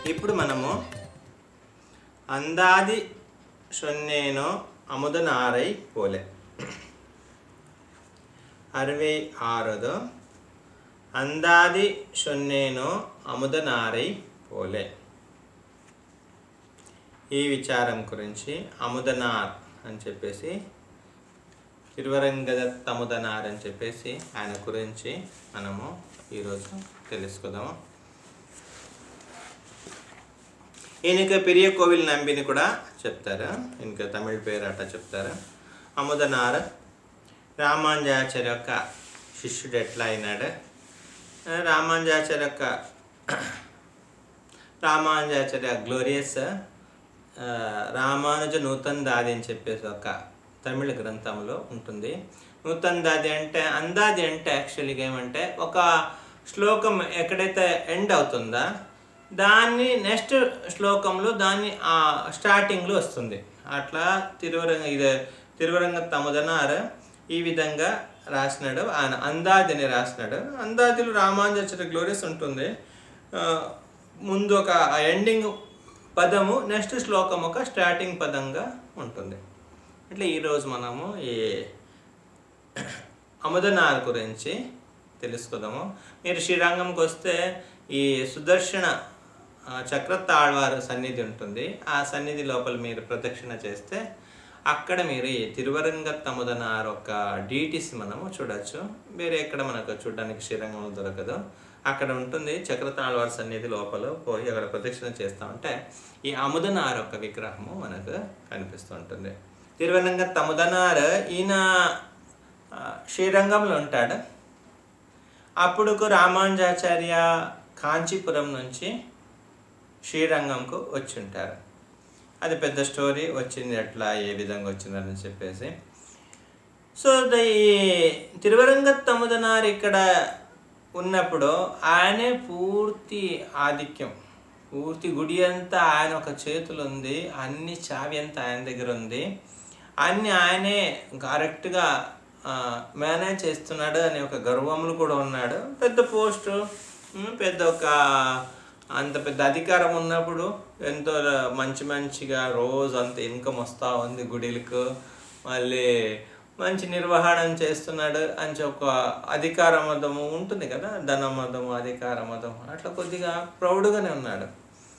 ఇప్పుడు మనము అందాది సొన్నేనో అముదనారై పోలే అరవై ఆరదు అందాది సొన్నేనో అముదనారై పోలే ఈ విచారం గురించి అముదనార్ అని చెప్పేసి తిరువరంగదత్ అముదనార్ అని చెప్పేసి ఆయన గురించి మనము ఈరోజు తెలుసుకుందాము ఈయనకి పెరియ కోవిల్ నంబిని కూడా చెప్తారు ఇంకా తమిళ పేరు అట్లా చెప్తారు అముదనార్ రామాంజాచార్య యొక్క శిష్యుడు ఎట్లా అయినాడు రామాంజాచార్య యొక్క రామానుజాచార్య గ్లోరియస్ ఆ, రామానుజ నూతన్ దాది అని చెప్పేసి ఒక తమిళ గ్రంథంలో ఉంటుంది నూతన్ దాది అంటే అందాది అంటే యాక్చువల్గా ఏమంటే ఒక శ్లోకం ఎక్కడైతే ఎండ్ అవుతుందో దాన్ని నెక్స్ట్ శ్లోకంలో దాన్ని ఆ స్టార్టింగ్లో వస్తుంది అట్లా తిరువరంగ ఇది తిరువరంగ తముదనార్ ఈ విధంగా రాసినాడు ఆయన అందాదిని రాసినాడు అందాదిలో రామానుజాచార్య గ్లోరియస్ ఉంటుంది ఆ, ముందు ఒక ఎండింగ్ పదము నెక్స్ట్ శ్లోకం ఒక స్టార్టింగ్ పదంగా ఉంటుంది ఇట్లా ఈరోజు మనము ఈ అముదనార్ గురించి తెలుసుకుందాము మీరు శ్రీరంగంకి వస్తే ఈ సుదర్శన ఆ, చక్రతాళ్వారు సన్నిధి ఉంటుంది ఆ సన్నిధి లోపల మీరు ప్రదక్షిణ చేస్తే అక్కడ మీరు ఈ తిరువరంగ తముదనార్ ఒక డీటీస్ మనము చూడొచ్చు వేరే ఎక్కడ మనకు చూడడానికి శ్రీరంగంలో దొరకదు అక్కడ ఉంటుంది చక్రతాళ్వారు సన్నిధి లోపల పోయి అక్కడ ప్రదక్షిణ చేస్తా ఉంటే ఈ అముదనార్ ఒక విగ్రహము మనకు కనిపిస్తూ ఉంటుంది తిరువరంగ తముదనార్ ఈయన ఆ, శ్రీరంగంలో ఉంటాడు అప్పుడుకు రామానుజాచార్య కాంచీపురం నుంచి శ్రీరంగంకు వచ్చి ఉంటారు అది పెద్ద స్టోరీ వచ్చింది ఎట్లా ఏ విధంగా వచ్చిందని చెప్పేసి సో ద ఈ తిరువరంగ తముదనార్ ఇక్కడ ఉన్నప్పుడు ఆయనే పూర్తి ఆధిక్యం పూర్తి గుడి అంతా ఆయన ఒక చేతులు ఉంది అన్ని చావి అంతా ఆయన దగ్గర ఉంది అన్ని ఆయనే కరెక్ట్గా మేనేజ్ చేస్తున్నాడు అనే ఒక గర్వములు కూడా ఉన్నాడు పెద్ద పోస్టు ఉమ్, పెద్ద ఒక అంత పెద్ద అధికారం ఉన్నప్పుడు ఎంతో మంచి మంచిగా రోజు అంత ఇన్కమ్ వస్తూ ఉంది గుడిలకు మళ్ళీ మంచి నిర్వహణ చేస్తున్నాడు అని చెప్పి ఒక అధికార మతము ఉంటుంది కదా ధన మతము అధికార మతము అట్లా కొద్దిగా ప్రౌడ్గానే ఉన్నాడు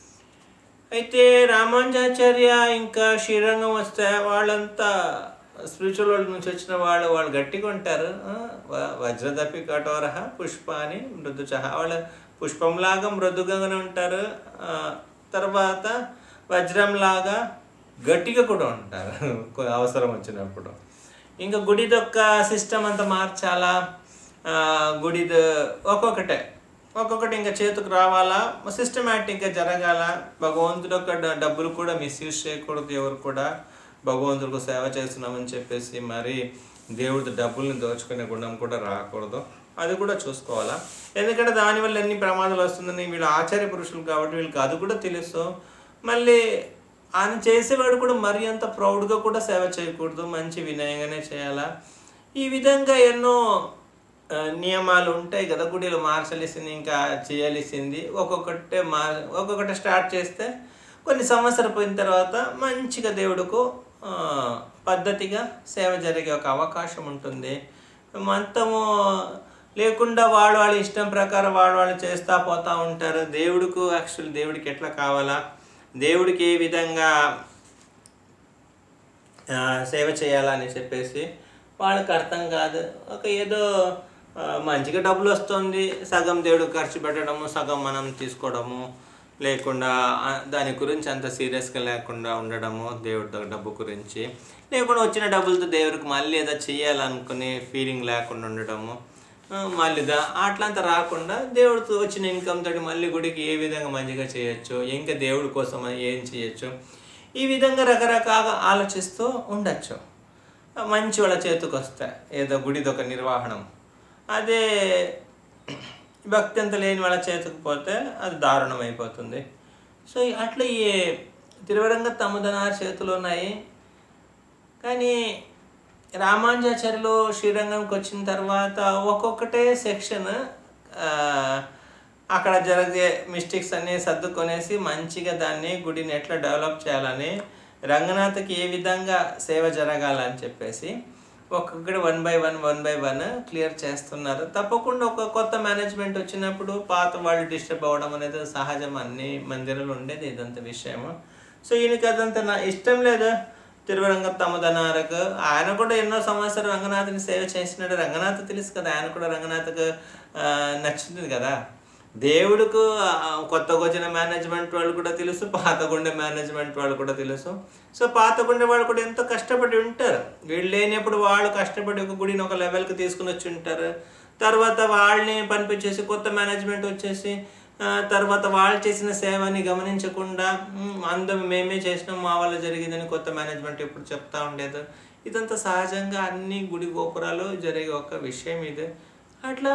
అయితే రామానుజాచార్య ఇంకా శ్రీరంగం వస్తే వాళ్ళంతా స్పిరిచువల్ వరల్డ్ నుంచి వచ్చిన వాళ్ళు వాళ్ళు గట్టిగా ఉంటారు ఆ, వ- వజ్రదపి కఠోర పుష్పాని మృదుచహ వాళ్ళ పుష్పంలాగా మృదుగానే ఉంటారు ఆ, తర్వాత వజ్రంలాగా గట్టిగా కూడా ఉంటారు కొ- అవసరం వచ్చినప్పుడు ఇంకా గుడిదొక్క సిస్టమ్ అంతా మార్చాలా ఆ, గుడిది ఒక్కొక్కటే ఒక్కొక్కటి ఇంకా చేతికి రావాలా సిస్టమేటిక్గా జరగాల భగవంతుడు యొక్క డ- డబ్బులు కూడా మిస్యూజ్ చేయకూడదు ఎవరు కూడా భగవంతుడికి సేవ చేస్తున్నామని చెప్పేసి మరి దేవుడి డబ్బుల్ని దోచుకునే గుణం కూడా రాకూడదు అది కూడా చూసుకోవాలా ఎందుకంటే దానివల్ల ఎన్ని ప్రమాదాలు వస్తుందని వీళ్ళు ఆచార్య పురుషులు కాబట్టి వీళ్ళకి అది కూడా తెలుసు మళ్ళీ ఆయన చేసేవాడు కూడా మరి అంత ప్రౌడ్గా కూడా సేవ చేయకూడదు మంచి వినయంగానే చేయాలా ఈ విధంగా ఎన్నో ఆ, నియమాలు ఉంటాయి కదా గుడిలో మార్చాల్సింది ఇంకా చేయాల్సింది ఒక్కొక్కటే మార్ ఒక్కొక్కటి స్టార్ట్ చేస్తే కొన్ని సంవత్సరాలు పోయిన తర్వాత మంచిగా దేవుడుకు ఆ, పద్ధతిగా సేవ జరిగే ఒక అవకాశం ఉంటుంది మొత్తము లేకుండా వాళ్ళు వాళ్ళ ఇష్టం ప్రకారం వాళ్ళు వాళ్ళు చేస్తా పోతా ఉంటారు దేవుడికి యాక్చువల్ దేవుడికి ఎట్లా కావాలా దేవుడికి ఏ విధంగా ఆ, సేవ చేయాలని చెప్పేసి వాళ్ళకి అర్థం కాదు ఒక ఏదో ఆ, మంచిగా డబ్బులు వస్తుంది సగం దేవుడు ఖర్చు పెట్టడము సగం మనం తీసుకోవడము లేకుండా ఆ, దాని గురించి అంత సీరియస్గా లేకుండా ఉండడము దేవుడి దగ్గర డబ్బు గురించి లేకుండా వచ్చిన డబ్బులతో దేవుడికి మళ్ళీ ఏదో చేయాలనుకునే ఫీలింగ్ లేకుండా ఉండడము ఆ, మళ్ళీ దా అట్లంతా రాకుండా దేవుడితో వచ్చిన ఇన్కమ్ తోటి మళ్ళీ గుడికి ఏ విధంగా మంచిగా చేయొచ్చు ఇంకా దేవుడి కోసం ఏం చేయొచ్చు ఈ విధంగా రకరకాలుగా ఆలోచిస్తూ ఉండొచ్చు మంచి వాళ్ళ చేతికి వస్తాయి ఏదో గుడిది ఒక నిర్వహణం అదే భక్తి అంత లేని వాళ్ళ చేతికి పోతే అది దారుణం అయిపోతుంది సో అట్లా ఈ తిరువరంగ తమ్ముదనార్ చేతులు ఉన్నాయి కానీ రామానుజాచార్యులు శ్రీరంగంకి వచ్చిన తర్వాత ఒక్కొక్కటే సెక్షన్ అక్కడ జరిగే మిస్టేక్స్ అన్ని సర్దుకొనేసి మంచిగా దాన్ని గుడిని ఎట్లా డెవలప్ చేయాలని రంగనాథ్కి ఏ విధంగా సేవ జరగాలని చెప్పేసి ఒక్కొక్కటి one by one one by one clear చేస్తున్నారు తప్పకుండా ఒక కొత్త మేనేజ్మెంట్ వచ్చినప్పుడు పాత వాళ్ళు డిస్టర్బ్ అవ్వడం అనేది సహజం అన్ని మందిరాలు ఉండేది ఇదంత విషయము సో ఈయనకి అదంతా నా ఇష్టం లేదు తిరువరంగ తమదనారకు ఆయన కూడా ఎన్నో సంవత్సరాలు రంగనాథుని సేవ చేసినాడు రంగనాథ్ తెలుసు కదా ఆయన కూడా రంగనాథ్కు ఆ, నచ్చుతుంది కదా దేవుడికు ఆ, కొత్తగా వచ్చిన మేనేజ్మెంట్ వాళ్ళు కూడా తెలుసు పాతగుండే మేనేజ్మెంట్ వాళ్ళు కూడా తెలుసు సో పాతగుండే వాళ్ళు కూడా ఎంతో కష్టపడి ఉంటారు వీళ్ళు లేనప్పుడు వాళ్ళు కష్టపడి ఒక గుడిని ఒక లెవెల్కి తీసుకుని వచ్చి ఉంటారు తర్వాత వాళ్ళని పంపించేసి కొత్త మేనేజ్మెంట్ వచ్చేసి ఆ, తర్వాత వాళ్ళు చేసిన సేవని గమనించకుండా "మ్, అందం మేమే చేసినాం మా వల్ల జరిగిందని కొత్త మేనేజ్మెంట్ ఎప్పుడు చెప్తా ఉండేది ఇదంతా సహజంగా అన్ని గుడి గోపురాలు జరిగే ఒక విషయం ఇది అట్లా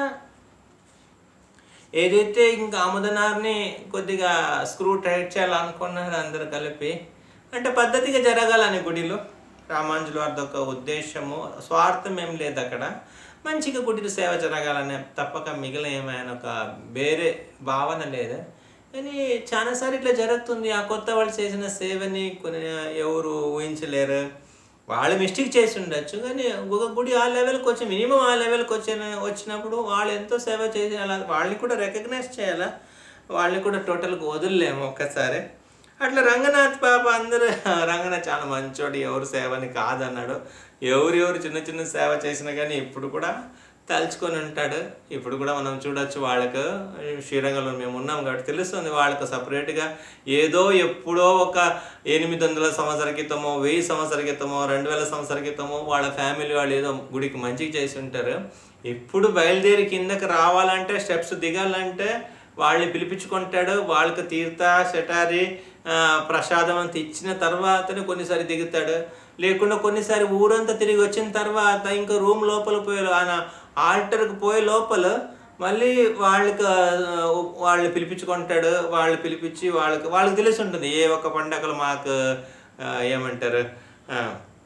ఏదైతే ఇంకా ఆముదనార్ని కొద్దిగా స్క్రూ టైట్ చేయాలనుకున్నారు అందరు కలిపి అంటే పద్ధతిగా జరగాలని గుడిలో రామాంజుల వారిది ఒక ఉద్దేశము స్వార్థం ఏం లేదు అక్కడ మంచిగా గుడిలో సేవ జరగాలనే తప్పక మిగిలిన ఏమైనా ఒక వేరే భావన లేదు కానీ చాలాసార్లు ఇట్లా జరుగుతుంది ఆ కొత్త వాళ్ళు చేసిన సేవని కొన్ని ఎవరు ఊహించలేరు వాళ్ళు మిస్టేక్ చేసి ఉండొచ్చు కానీ ఒక గుడి ఆ లెవెల్కి వచ్చి మినిమం ఆ లెవెల్కి వచ్చిన వచ్చినప్పుడు వాళ్ళు ఎంతో సేవ చేసి అలా వాళ్ళని కూడా రికగ్నైజ్ చేయాలా వాళ్ళని కూడా టోటల్గా వదిలేము ఒక్కసారి అట్లా రంగనాథ్ పాప అందరూ రంగనాథ్ చాలా మంచోడు ఎవరు సేవని కాదన్నాడు ఎవరు ఎవరు చిన్న చిన్న సేవ చేసినా కానీ ఇప్పుడు కూడా తలుచుకొని ఉంటాడు ఇప్పుడు కూడా మనం చూడొచ్చు వాళ్ళకు శ్రీరంగంలో మేము ఉన్నాం కాబట్టి తెలుస్తుంది వాళ్ళకు సపరేట్గా ఏదో ఎప్పుడో ఒక ఎనిమిది వందల సంవత్సరాల క్రితమో వెయ్యి సంవత్సరాల క్రితమో రెండు వేల సంవత్సరాల క్రితమో వాళ్ళ ఫ్యామిలీ వాళ్ళు ఏదో గుడికి మంచిగా చేసి ఉంటారు ఇప్పుడు బయలుదేరి కిందకి రావాలంటే స్టెప్స్ దిగాలంటే వాళ్ళని పిలిపించుకుంటాడు వాళ్ళకి తీర్థ శటారి ఆ, ప్రసాదం అంత ఇచ్చిన తర్వాతనే కొన్నిసారి దిగుతాడు లేకుండా కొన్నిసారి ఊరంతా తిరిగి వచ్చిన తర్వాత ఇంకా రూమ్ లోపల పోయి ఆయన ఆల్టర్కి పోయే లోపల మళ్ళీ వాళ్ళకి ఆ, వాళ్ళని పిలిపించుకుంటాడు వాళ్ళు పిలిపించి వాళ్ళకి వాళ్ళకి తెలిసి ఉంటుంది ఏ ఒక్క పండగలు మాకు ఆ, ఏమంటారు ఆ,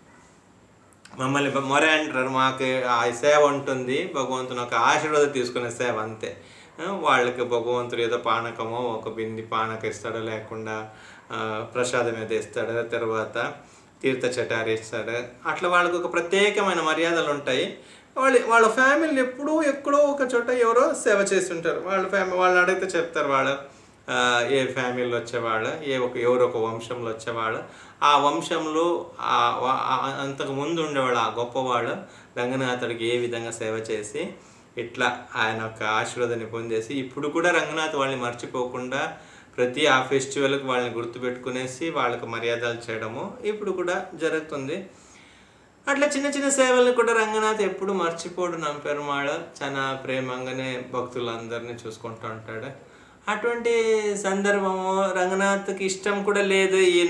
మమ్మల్ని మొరే అంటారు మాకు ఆ సేవ ఉంటుంది భగవంతుని ఒక ఆశీర్వాదం తీసుకునే సేవ అంతే ఆ, వాళ్ళకి భగవంతుడు ఏదో పానకమో ఒక బింది పానక ఇస్తాడో లేకుండా ఆ, ప్రసాదం ఏదో ఇస్తాడు తర్వాత తీర్థ చటారి ఇస్తాడు అట్లా వాళ్ళకి ఒక ప్రత్యేకమైన మర్యాదలు ఉంటాయి వాళ్ళ వాళ్ళ ఫ్యామిలీని ఎప్పుడూ ఎక్కడో ఒక చోట ఎవరో సేవ చేస్తుంటారు వాళ్ళ ఫ్యామిలీ వాళ్ళు అడిగితే చెప్తారు వాళ్ళు ఆ, ఏ ఫ్యామిలీలో వచ్చేవాళ్ళు ఏ ఒక ఎవరు ఒక వంశంలో వచ్చేవాళ్ళు ఆ వంశంలో ఆ వా- ఆ- అంతకు ముందు ఉండేవాళ్ళు ఆ గొప్పవాళ్ళు రంగనాథుడికి ఏ విధంగా సేవ చేసి ఇట్లా ఆయన యొక్క ఆశీర్వాదాన్ని పొందేసి ఇప్పుడు కూడా రంగనాథ్ వాళ్ళని మర్చిపోకుండా ప్రతి ఆ ఫెస్టివల్కి వాళ్ళని గుర్తుపెట్టుకునేసి వాళ్ళకి మర్యాదలు చేయడము ఇప్పుడు కూడా జరుగుతుంది అట్లా చిన్న చిన్న సేవల్ని కూడా రంగనాథ్ ఎప్పుడు మర్చిపోడు నా పెరుమాళ చాలా ప్రేమంగానే భక్తులందరినీ చూసుకుంటూ ఉంటాడు అటువంటి సందర్భము రంగనాథ్కి ఇష్టం కూడా లేదు ఈయన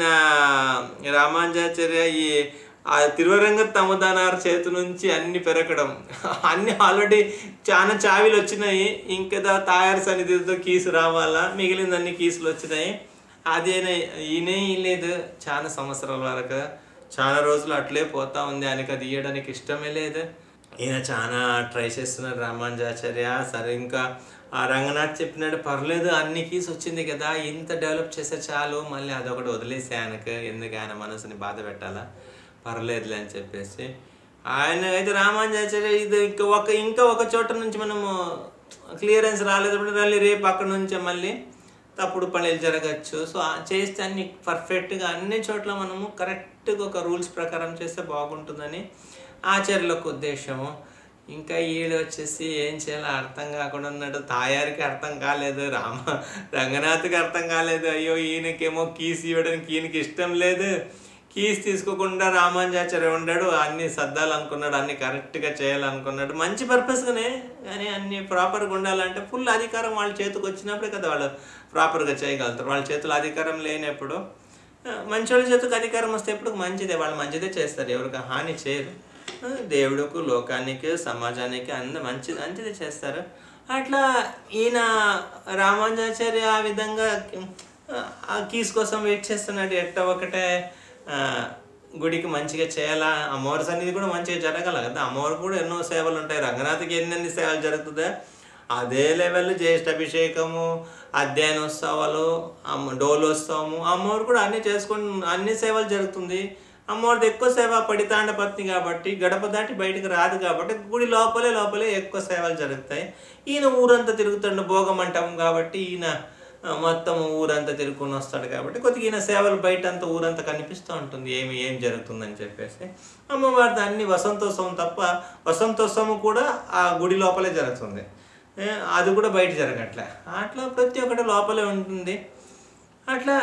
రామానుజాచార్య ఈ ఆ తిరువరంగ తమదానార్ చేతి నుంచి అన్ని పెరగడం అన్ని ఆల్రెడీ చాలా చావిలు వచ్చినాయి ఇంకా తయారు సన్నిధితో కీసు రావాలా మిగిలిందన్ని కీసులు వచ్చినాయి అదేనే ఈయనే లేదు చాలా సంవత్సరాల వరకు చాలా రోజులు అట్లే పోతా ఉంది ఆయనకి అది ఇయ్యడానికి ఇష్టమే లేదు ఈయన చాలా ట్రై చేస్తున్నాడు రామానుజాచార్య సరే ఇంకా ఆ రంగనాథ్ చెప్పినాడు పర్లేదు అన్ని కీస్ వచ్చింది కదా ఇంత డెవలప్ చేస్తే చాలు మళ్ళీ అదొకటి వదిలేసి ఆయనకు ఎందుకు ఆయన మనసుని బాధ పెట్టాలా పర్లేదులే అని చెప్పేసి ఆయన అయితే రామానుజాచార్య ఇది ఇంకా ఒక ఇంకా ఒక చోట నుంచి మనము క్లియరెన్స్ రాలేదు మళ్ళీ రేపు అక్కడ నుంచే మళ్ళీ తప్పుడు పనులు జరగచ్చు సో ఆ చేస్తే అన్ని పర్ఫెక్ట్గా అన్ని చోట్ల మనము కరెక్ట్గా ఒక రూల్స్ ప్రకారం చేస్తే బాగుంటుందని ఆచార్యులకు ఉద్దేశము ఇంకా ఈడు వచ్చేసి ఏం చేయాలో అర్థం కాకుండా ఉన్నాడు తాయారికి అర్థం కాలేదు రామ రంగనాథ్కి అర్థం కాలేదు అయ్యో ఈయనకేమో కీస్ ఇవ్వడానికి ఈయనకి ఇష్టం లేదు కీస్ తీసుకోకుండా రామానుజాచార్య ఉన్నాడు అన్ని సర్దాలనుకున్నాడు అన్ని కరెక్ట్గా చేయాలనుకున్నాడు మంచి పర్పస్గానే కానీ అన్ని ప్రాపర్గా ఉండాలంటే ఫుల్ అధికారం వాళ్ళ చేతికి వచ్చినప్పుడే కదా వాళ్ళు ప్రాపర్గా చేయగలుగుతారు వాళ్ళ చేతులు అధికారం లేనప్పుడు ఆ, మంచి వాళ్ళ చేతికి అధికారం వస్తే ఎప్పుడు మంచిదే వాళ్ళు మంచిదే చేస్తారు ఎవరికి హాని చేయరు ఆ, దేవుడుకు లోకానికి సమాజానికి అన్ని మంచి మంచిదే చేస్తారు అట్లా ఈయన రామానుజాచార్య ఆ విధంగా ఆ, ఆ కీస్ కోసం వెయిట్ చేస్తున్నాడు ఎట్ట ఒకటే ఆ, గుడికి మంచిగా చేయాలా అమ్మవారి సన్నిధి కూడా మంచిగా జరగాల కదా అమ్మవారికి కూడా ఎన్నో సేవలు ఉంటాయి రంగనాథ్కి ఎన్నెన్ని సేవలు జరుగుతుందో అదే లెవెల్ జ్యేష్ఠాభిషేకము అధ్యయనోత్సవాలు అమ్మ డోలోత్సవము అమ్మవారు కూడా అన్ని చేసుకొని అన్ని సేవలు జరుగుతుంది అమ్మవారిది ఎక్కువ సేవ పడితాండ పత్ని కాబట్టి గడప దాటి బయటకు రాదు కాబట్టి గుడి లోపలే లోపలే ఎక్కువ సేవలు జరుగుతాయి ఈయన ఊరంతా తిరుగుతుండు భోగమంటపం కాబట్టి ఈయన ఆ, మొత్తం ఊరంతా తిరుగుకుని వస్తాడు కాబట్టి కొద్దిగా ఈయన సేవలు బయట అంతా ఊరంతా కనిపిస్తూ ఉంటుంది ఏమి ఏం జరుగుతుందని చెప్పేసి అమ్మవారిది అన్ని వసంతోత్సవం తప్ప వసంతోత్సవం కూడా ఆ గుడి లోపలే జరుగుతుంది ఏ, అది కూడా బయట జరగట్లే అట్లా ప్రతి ఒక్కటి లోపలే ఉంటుంది అట్లా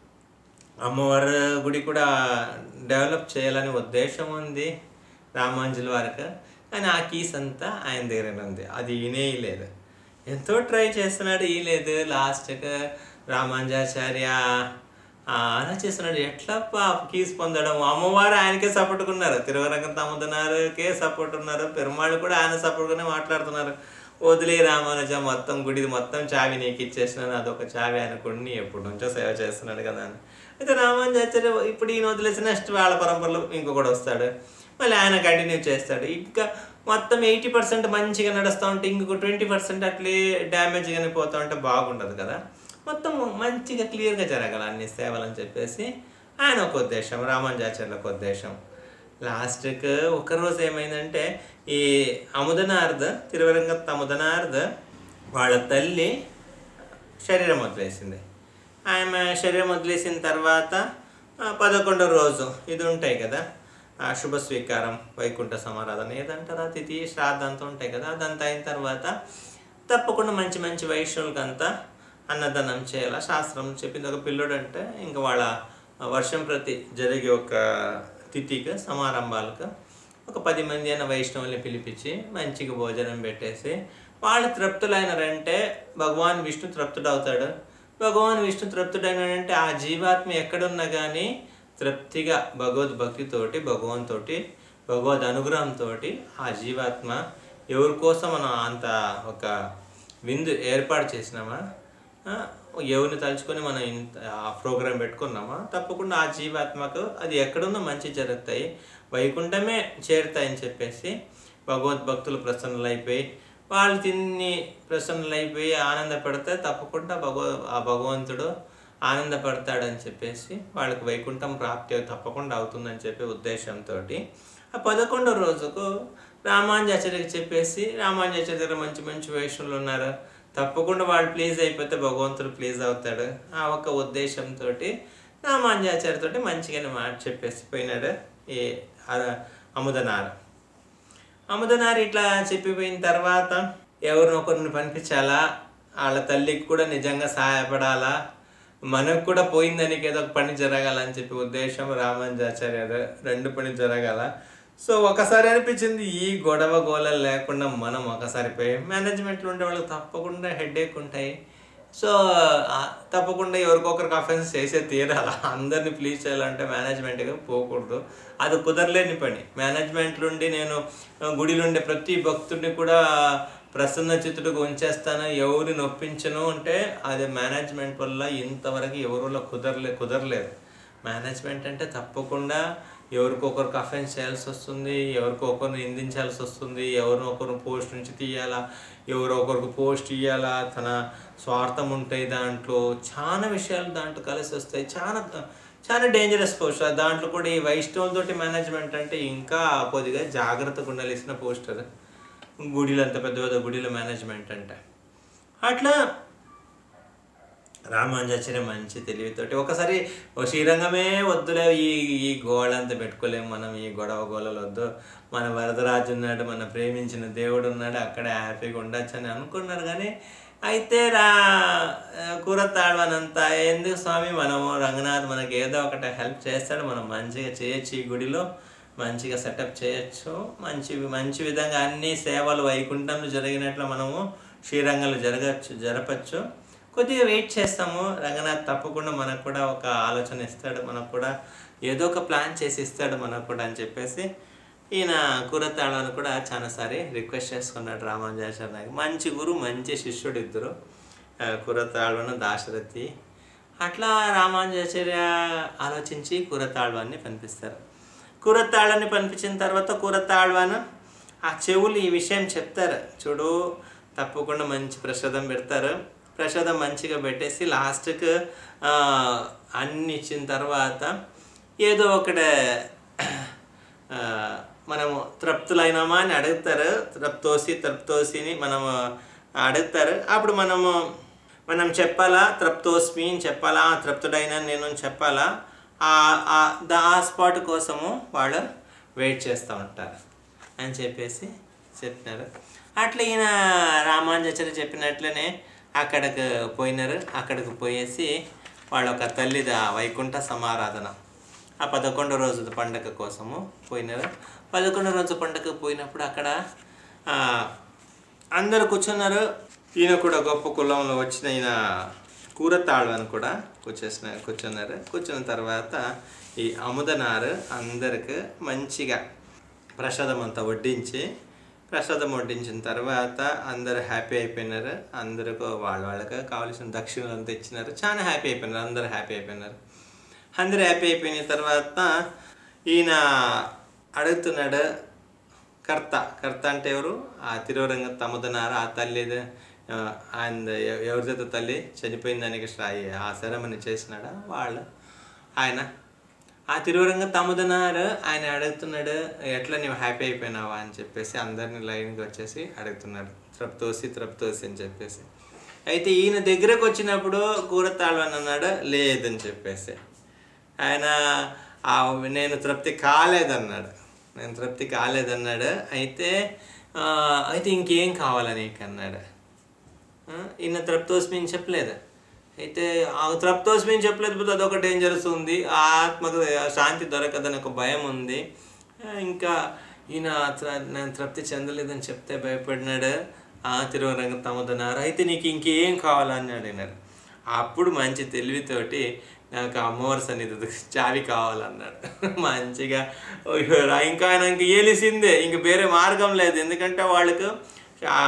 అమ్మవారి గుడి కూడా డెవలప్ చేయాలని ఉద్దేశం ఉంది రామాంజుల వారికి కానీ ఆ కీస్ అంతా ఆయన దగ్గర ఉంది అది ఈనేయలేదు ఎంతో ట్రై చేస్తున్నాడు ఈ లేదు లాస్ట్కి రామాంజాచార్య ఆ, అలా చేస్తున్నాడు ఎట్లా కీస్ పొందడం అమ్మవారు ఆయనకే సపోర్ట్ ఉన్నారు తిరువరంగం తమ్ముతున్నారుకే సపోర్ట్ ఉన్నారు పెరుమాళ్ళు కూడా ఆయన సపోర్ట్గానే మాట్లాడుతున్నారు వదిలే రామానుజ మొత్తం గుడి మొత్తం చావి నీకు ఇచ్చేసినాను అదొక చావి అనుకుని ఎప్పటి నుంచో సేవ చేస్తున్నాడు కదా అని అయితే రామానుజాచార్య ఇప్పుడు ఈయన వదిలేసి నెక్స్ట్ వాళ్ళ పరంపరలో ఇంకొకటి వస్తాడు మళ్ళీ ఆయన కంటిన్యూ చేస్తాడు ఇంకా మొత్తం ఎయిటీ పర్సెంట్ మంచిగా నడుస్తూ ఉంటే ఇంకొక ట్వంటీ పర్సెంట్ అట్లే డ్యామేజ్గానే పోతూ ఉంటే బాగుండదు కదా మొత్తం మంచిగా క్లియర్గా జరగాలి అన్ని సేవలు అని చెప్పేసి ఆయన ఒక ఉద్దేశం రామానుజాచార్యుల ఒక ఉద్దేశం లాస్ట్కి ఒకరోజు ఏమైందంటే ఈ అముదనార్ద తిరువరంగత్ అముదనార్ద వాళ్ళ తల్లి శరీరం వదిలేసింది ఆమె శరీరం వదిలేసిన తర్వాత ఆ, పదకొండో రోజు ఇది ఉంటాయి కదా ఆ శుభ స్వీకారం వైకుంఠ సమారాధన ఏదంటారా తిథి శ్రాద్ధ అంతా ఉంటాయి కదా అదంతా అయిన తర్వాత తప్పకుండా మంచి మంచి వైష్ణవులకంతా అన్నదానం చేయాల శాస్త్రం చెప్పింది ఒక పిల్లోడు అంటే ఇంకా వాళ్ళ వర్షం ప్రతి జరిగే ఒక తిథికి సమారంభాలకు ఒక పది మంది అయిన వైష్ణవుల్ని పిలిపించి మంచిగా భోజనం పెట్టేసి వాళ్ళు తృప్తులైనారంటే భగవాన్ విష్ణు తృప్తుడవుతాడు భగవాన్ విష్ణు తృప్తుడైనాడంటే ఆ జీవాత్మ ఎక్కడున్నా కానీ తృప్తిగా భగవద్భక్తితోటి భగవంతోటి భగవద్ అనుగ్రహంతో ఆ జీవాత్మ ఎవరి కోసం మనం అంత ఒక విందు ఏర్పాటు చేసినామా ఆ, ఎవరిని తలుచుకొని మనం ఇంత ఆ ప్రోగ్రాం పెట్టుకున్నామా తప్పకుండా ఆ జీవాత్మకు అది ఎక్కడున్నా మంచి జరుగుతాయి వైకుంఠమే చేరుతాయని చెప్పేసి భగవద్భక్తులు ప్రసన్నులైపోయి వాళ్ళు తిన్ని ప్రసన్నులైపోయి ఆనందపడితే తప్పకుండా భగవ ఆ భగవంతుడు ఆనందపడతాడని చెప్పేసి వాళ్ళకి వైకుంఠం ప్రాప్తి తప్పకుండా అవుతుందని చెప్పే ఉద్దేశంతో ఆ పదకొండో రోజుకు రామాంజాచార్యకి చెప్పేసి రామాంజాచార్య దగ్గర మంచి మంచి వైష్ణవులు ఉన్నారు తప్పకుండా వాళ్ళు ప్లీజ్ అయిపోతే భగవంతుడు ప్లీజ్ అవుతాడు ఆ ఒక ఉద్దేశంతో రామాంజాచార్యతోటి మంచిగానే మాట చెప్పేసి పోయినాడు ఈ అ- అముదనారు అముదనారు ఇట్లా చెప్పిపోయిన తర్వాత ఎవరినొకరిని పంపించాలా వాళ్ళ తల్లికి కూడా నిజంగా సహాయపడాలా మనకు కూడా పోయిందానికి ఏదో ఒక పని జరగాలని చెప్పి ఉద్దేశం రామానుజాచార్య రెండు పని జరగాల సో ఒకసారి అనిపించింది ఈ గొడవ గోళలు లేకుండా మనం ఒకసారి పోయి మేనేజ్మెంట్లో ఉండే వాళ్ళకి తప్పకుండా హెడేక్ ఉంటాయి సో ఆ, తప్పకుండా ఎవరికొకరికి అఫెన్స్ చేసే తీరాల అందరిని ప్లీజ్ చేయాలంటే మేనేజ్మెంట్గా పోకూడదు అది కుదరలేని పని మేనేజ్మెంట్ నుండి నేను ఆ, గుడిలో ఉండే ప్రతి భక్తుడిని కూడా ప్రసన్న చిత్తుడికి ఉంచేస్తాను ఎవరిని నొప్పించను అంటే అది మేనేజ్మెంట్ వల్ల ఇంతవరకు ఎవరి వల్ల కుదరలే కుదరలేదు మేనేజ్మెంట్ అంటే తప్పకుండా ఎవరికొకరికి అఫెన్స్ చేయాల్సి వస్తుంది ఎవరికొకరిని నిందించాల్సి వస్తుంది ఎవరిని ఒకరిని పోస్ట్ నుంచి తీయాలా ఎవరో ఒకరికి పోస్ట్ ఇవ్వాలా తన స్వార్థం ఉంటాయి దాంట్లో చాలా విషయాలు దాంట్లో కలిసి వస్తాయి చాలా చాలా డేంజరస్ పోస్ట్ దాంట్లో కూడా ఈ వైష్ణవులతోటి మేనేజ్మెంట్ అంటే ఇంకా కొద్దిగా జాగ్రత్తగా ఉండాల్సిన పోస్ట్ అది గుడిలో అంత పెద్ద పెద్ద గుడిలో మేనేజ్మెంట్ అంటే అట్లా రామానుజాచార్య మంచి తెలివితోటి ఒకసారి ఓ శ్రీరంగమే వద్దులే ఈ ఈ గోళ అంతా పెట్టుకోలేము మనం ఈ గొడవ గోళలు వద్దు మన వరదరాజు ఉన్నాడు మన ప్రేమించిన దేవుడు ఉన్నాడు అక్కడే హ్యాపీగా ఉండొచ్చు అని అనుకున్నారు కానీ అయితే రా కూరతాడవనంతా ఎందుకు స్వామి మనము రంగనాథ్ మనకి ఏదో ఒకటి హెల్ప్ చేస్తాడు మనం మంచిగా చేయొచ్చు ఈ గుడిలో మంచిగా సెటప్ చేయొచ్చు మంచి మంచి విధంగా అన్ని సేవలు వైకుంఠంలో జరిగినట్లు మనము శ్రీరంగంలో జరగచ్చు జరపచ్చు కొద్దిగా వెయిట్ చేస్తాము రంగనాథ్ తప్పకుండా మనకు కూడా ఒక ఆలోచన ఇస్తాడు మనకు కూడా ఏదో ఒక ప్లాన్ చేసి ఇస్తాడు మనకు కూడా అని చెప్పేసి ఈయన కూరతాళని కూడా చాలాసారి రిక్వెస్ట్ చేసుకున్నాడు రామానుజాచార్య నాయక్ మంచి గురు మంచి శిష్యుడు ఇద్దరు కూరతాళను దాశరథి అట్లా రామానుజాచార్య ఆలోచించి కూరతాళ్వాన్ని పంపిస్తారు కూరతాళ్ళని పంపించిన తర్వాత కూరతాళ్వాను ఆ చెవులు ఈ విషయం చెప్తారు చూడు తప్పకుండా మంచి ప్రసాదం పెడతారు ప్రసాదం మంచిగా పెట్టేసి లాస్ట్కి అన్ని ఇచ్చిన తర్వాత ఏదో ఒకటి ఆ, మనము తృప్తులైనామా అని అడుగుతారు తృప్తోసి తృప్తోసిని మనము అడుగుతారు అప్పుడు మనము మనం చెప్పాలా తృప్తోస్మి అని చెప్పాలా "ఆ, తృప్తుడైనా నేను అని చెప్పాలా ఆ- ఆ దా- ఆ స్పాట్ కోసము వాళ్ళు వెయిట్ చేస్తూ ఉంటారు అని చెప్పేసి చెప్పినారు అట్లా ఈయన రామానుజాచార్య చెప్పినట్లనే అక్కడికి పోయినారు అక్కడికి పోయేసి వాళ్ళ ఒక తల్లిది ఆ వైకుంఠ సమారాధన ఆ పదకొండో రోజు పండగ కోసము పోయినారు పదకొండో రోజు పండగ పోయినప్పుడు అక్కడ ఆ, అందరు కూర్చున్నారు ఈయన కూడా గొప్ప కులంలో వచ్చిన ఈయన కూరతాళ్ళు అని కూడా కూర్చేసిన కూర్చున్నారు కూర్చున్న తర్వాత ఈ అముదనారు అందరికి మంచిగా ప్రసాదం అంతా వడ్డించి ప్రసాదం వడ్డించిన తర్వాత అందరు హ్యాపీ అయిపోయినారు అందరికి వాళ్ళ వాళ్ళకి కావాల్సిన దక్షిణలు అంతా ఇచ్చినారు చాలా హ్యాపీ అయిపోయినారు అందరు హ్యాపీ అయిపోయినారు అందరు హ్యాపీ అయిపోయిన తర్వాత ఈయన అడుగుతున్నాడు కర్త కర్త అంటే ఎవరు ఆ తిరువరంగ తమ్ముదనారు ఆ తల్లి ఆ, ఆయన ఎవ- ఎవరిదైతే తల్లి చనిపోయిన దానికి శ్రా- ఆ సెరమని చేసినాడా వాళ్ళు ఆయన ఆ తిరువరంగ తమ్ముదనారు ఆయన అడుగుతున్నాడు ఎట్లా నువ్వు హ్యాపీ అయిపోయినావా అని చెప్పేసి అందరిని లైన్కి వచ్చేసి అడుగుతున్నాడు త్రప్తోసి త్రప్తోసి అని చెప్పేసి అయితే ఈయన దగ్గరకు వచ్చినప్పుడు కూరతాళ్ళు అని అన్నాడు లేదని చెప్పేసి ఆయన ఆ నేను తృప్తి కాలేదన్నాడు నేను తృప్తి కాలేదన్నాడు అయితే ఆ, అయితే ఇంకేం కావాలని నీకు అన్నాడు ఆ, ఈయన తృప్తోస్మి అని చెప్పలేదు అయితే ఆ తృప్తోస్మి అని చెప్పలేదు పోతే అదొక డేంజరస్ ఉంది ఆ ఆత్మకు శాంతి దొరకదని ఒక భయం ఉంది ఆ, ఇంకా ఈయన త్ర- నేను తృప్తి చెందలేదని చెప్తే భయపడినాడు ఆ తిరువరంగ తమ్ముతున్నారు అయితే నీకు ఇంకేం కావాలని అడిగినాడు అప్పుడు మంచి తెలివితోటి నాకు అమ్మవారి సన్నిధి చావి కావాలన్నాడు మంచిగా "ఓహో, రా- ఇంకా ఆయన ఇంక ఏలిసిందే ఇంక వేరే మార్గం లేదు ఎందుకంటే వాళ్ళకు ఆ,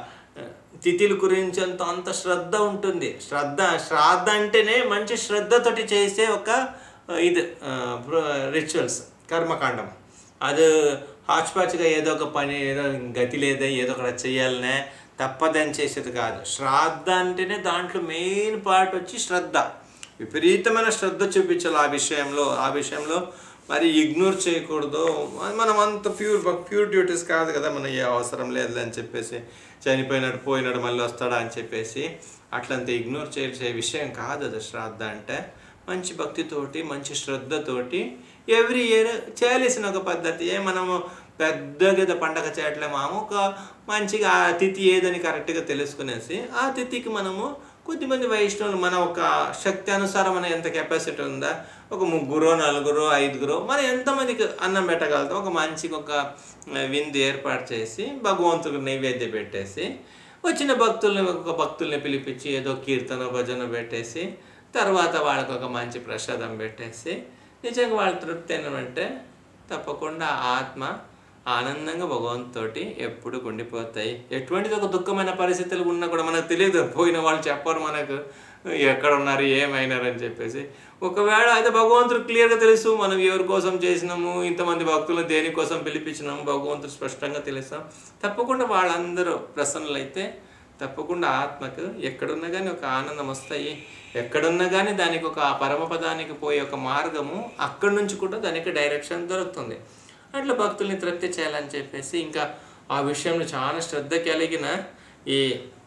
తిథిల గురించి అంత అంత శ్రద్ధ ఉంటుంది శ్రద్ధ శ్రాద్ధ అంటేనే మంచి శ్రద్ధతోటి చేసే ఒక ఆ, ఇది రిచువల్స్ కర్మకాండం అది హాచ్పాచ్గా ఏదో ఒక పని ఏదో గతి లేదా ఏదో ఒకటి చేయాలనే తప్పదని చేసేది కాదు శ్రాద్ధ అంటేనే దాంట్లో మెయిన్ పార్ట్ వచ్చి శ్రద్ధ విపరీతమైన శ్రద్ధ చూపించాలి ఆ విషయంలో ఆ విషయంలో మరి ఇగ్నోర్ చేయకూడదు మనం అంత ప్యూర్ ప్యూర్ డ్యూటీస్ కాదు కదా మన ఏ అవసరం లేదు అని చెప్పేసి చనిపోయినాడు పోయినాడు మళ్ళీ వస్తాడా అని చెప్పేసి అట్లంత ఇగ్నోర్ చేసే విషయం కాదు అది శ్రాద్ధ అంటే మంచి భక్తితోటి మంచి శ్రద్ధతోటి ఎవ్రీ ఇయర్ చేయాల్సిన ఒక పద్ధతి ఏ మనము పెద్దగా ఏదో పండగ చేయట్లేమాము ఒక మంచిగా ఆ తిథి ఏదని కరెక్ట్గా తెలుసుకునేసి ఆ తిథికి మనము కొద్దిమంది వైష్ణవులు మన ఒక శక్తి అనుసారం మన ఎంత కెపాసిటీ ఉందా ఒక ముగ్గురు నలుగురు ఐదుగురు మనం ఎంతమందికి అన్నం పెట్టగలుగుతాం ఒక మంచిగా ఒక విందు ఏర్పాటు చేసి భగవంతుడికి నైవేద్యం పెట్టేసి వచ్చిన భక్తుల్ని ఒక భక్తుల్ని పిలిపించి ఏదో కీర్తన భజన పెట్టేసి తర్వాత వాళ్ళకి ఒక మంచి ప్రసాదం పెట్టేసి నిజంగా వాళ్ళు తృప్తి అయినామంటే తప్పకుండా ఆత్మ ఆనందంగా భగవంతుతోటి ఎప్పుడు ఉండిపోతాయి ఎటువంటిది ఒక దుఃఖమైన పరిస్థితులు ఉన్నా కూడా మనకు తెలియదు పోయిన వాళ్ళు చెప్పరు మనకు ఎక్కడ ఉన్నారు ఏమైనారు అని చెప్పేసి ఒకవేళ అయితే భగవంతుడు క్లియర్గా తెలుసు మనం ఎవరి కోసం చేసినాము ఇంతమంది భక్తులను దేనికోసం పిలిపించినాము భగవంతుడు స్పష్టంగా తెలుస్తాం తప్పకుండా వాళ్ళందరూ ప్రసన్నులైతే తప్పకుండా ఆత్మకు ఎక్కడున్నా కానీ ఒక ఆనందం వస్తాయి ఎక్కడున్నా కానీ దానికి ఒక పరమపదానికి పోయే ఒక మార్గము అక్కడి నుంచి కూడా దానికి డైరెక్షన్ దొరుకుతుంది అట్లా భక్తుల్ని తృప్తి చేయాలని చెప్పేసి ఇంకా ఆ విషయంలో చాలా శ్రద్ధ కలిగిన ఈ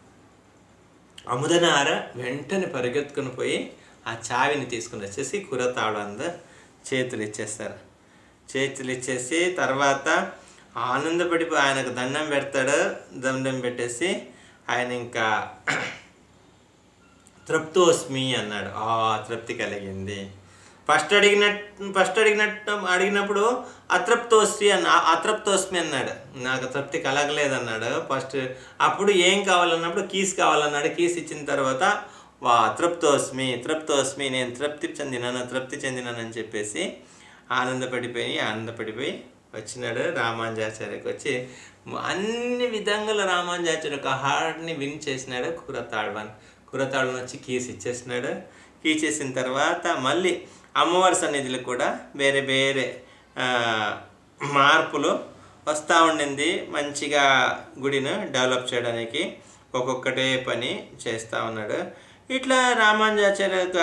అముదనార వెంటనే పరిగెత్తుకుని పోయి ఆ చావిని తీసుకుని వచ్చేసి కురతాళంద చేతులు ఇచ్చేస్తారు చేతులు ఇచ్చేసి తర్వాత ఆనందపడిపోయి ఆయనకు దండం పెడతాడు దండం పెట్టేసి ఆయన ఇంకా తృప్తోస్మి అన్నాడు ఆ తృప్తి కలిగింది ఫస్ట్ అడిగినట్టు ఫస్ట్ అడిగినట్టు అడిగినప్పుడు అతృప్తోస్మి అన్న అతృప్తోస్మి అన్నాడు నాకు తృప్తి కలగలేదు అన్నాడు ఫస్ట్ అప్పుడు ఏం కావాలన్నప్పుడు కీస్ కావాలన్నాడు కీస్ ఇచ్చిన తర్వాత వా తృప్తోస్మి తృప్తోస్మి నేను తృప్తి చెందినాను తృప్తి చెందినానని చెప్పేసి ఆనందపడిపోయి ఆనందపడిపోయి వచ్చినాడు రామానుజాచార్యకి వచ్చి అన్ని విధంగా రామానుజాచార్య ఒక హార్ట్ని విన్ చేసినాడు కురతాళ్వన్ కురతాళ్వన్ వచ్చి కీస్ ఇచ్చేసినాడు కీ చేసిన తర్వాత మళ్ళీ అమ్మవారి సన్నిధిలో కూడా వేరే వేరే ఆ, మార్పులు వస్తూ ఉండింది మంచిగా గుడిని డెవలప్ చేయడానికి ఒక్కొక్కటే పని చేస్తూ ఉన్నాడు ఇట్లా రామానుజాచార్య యొక్క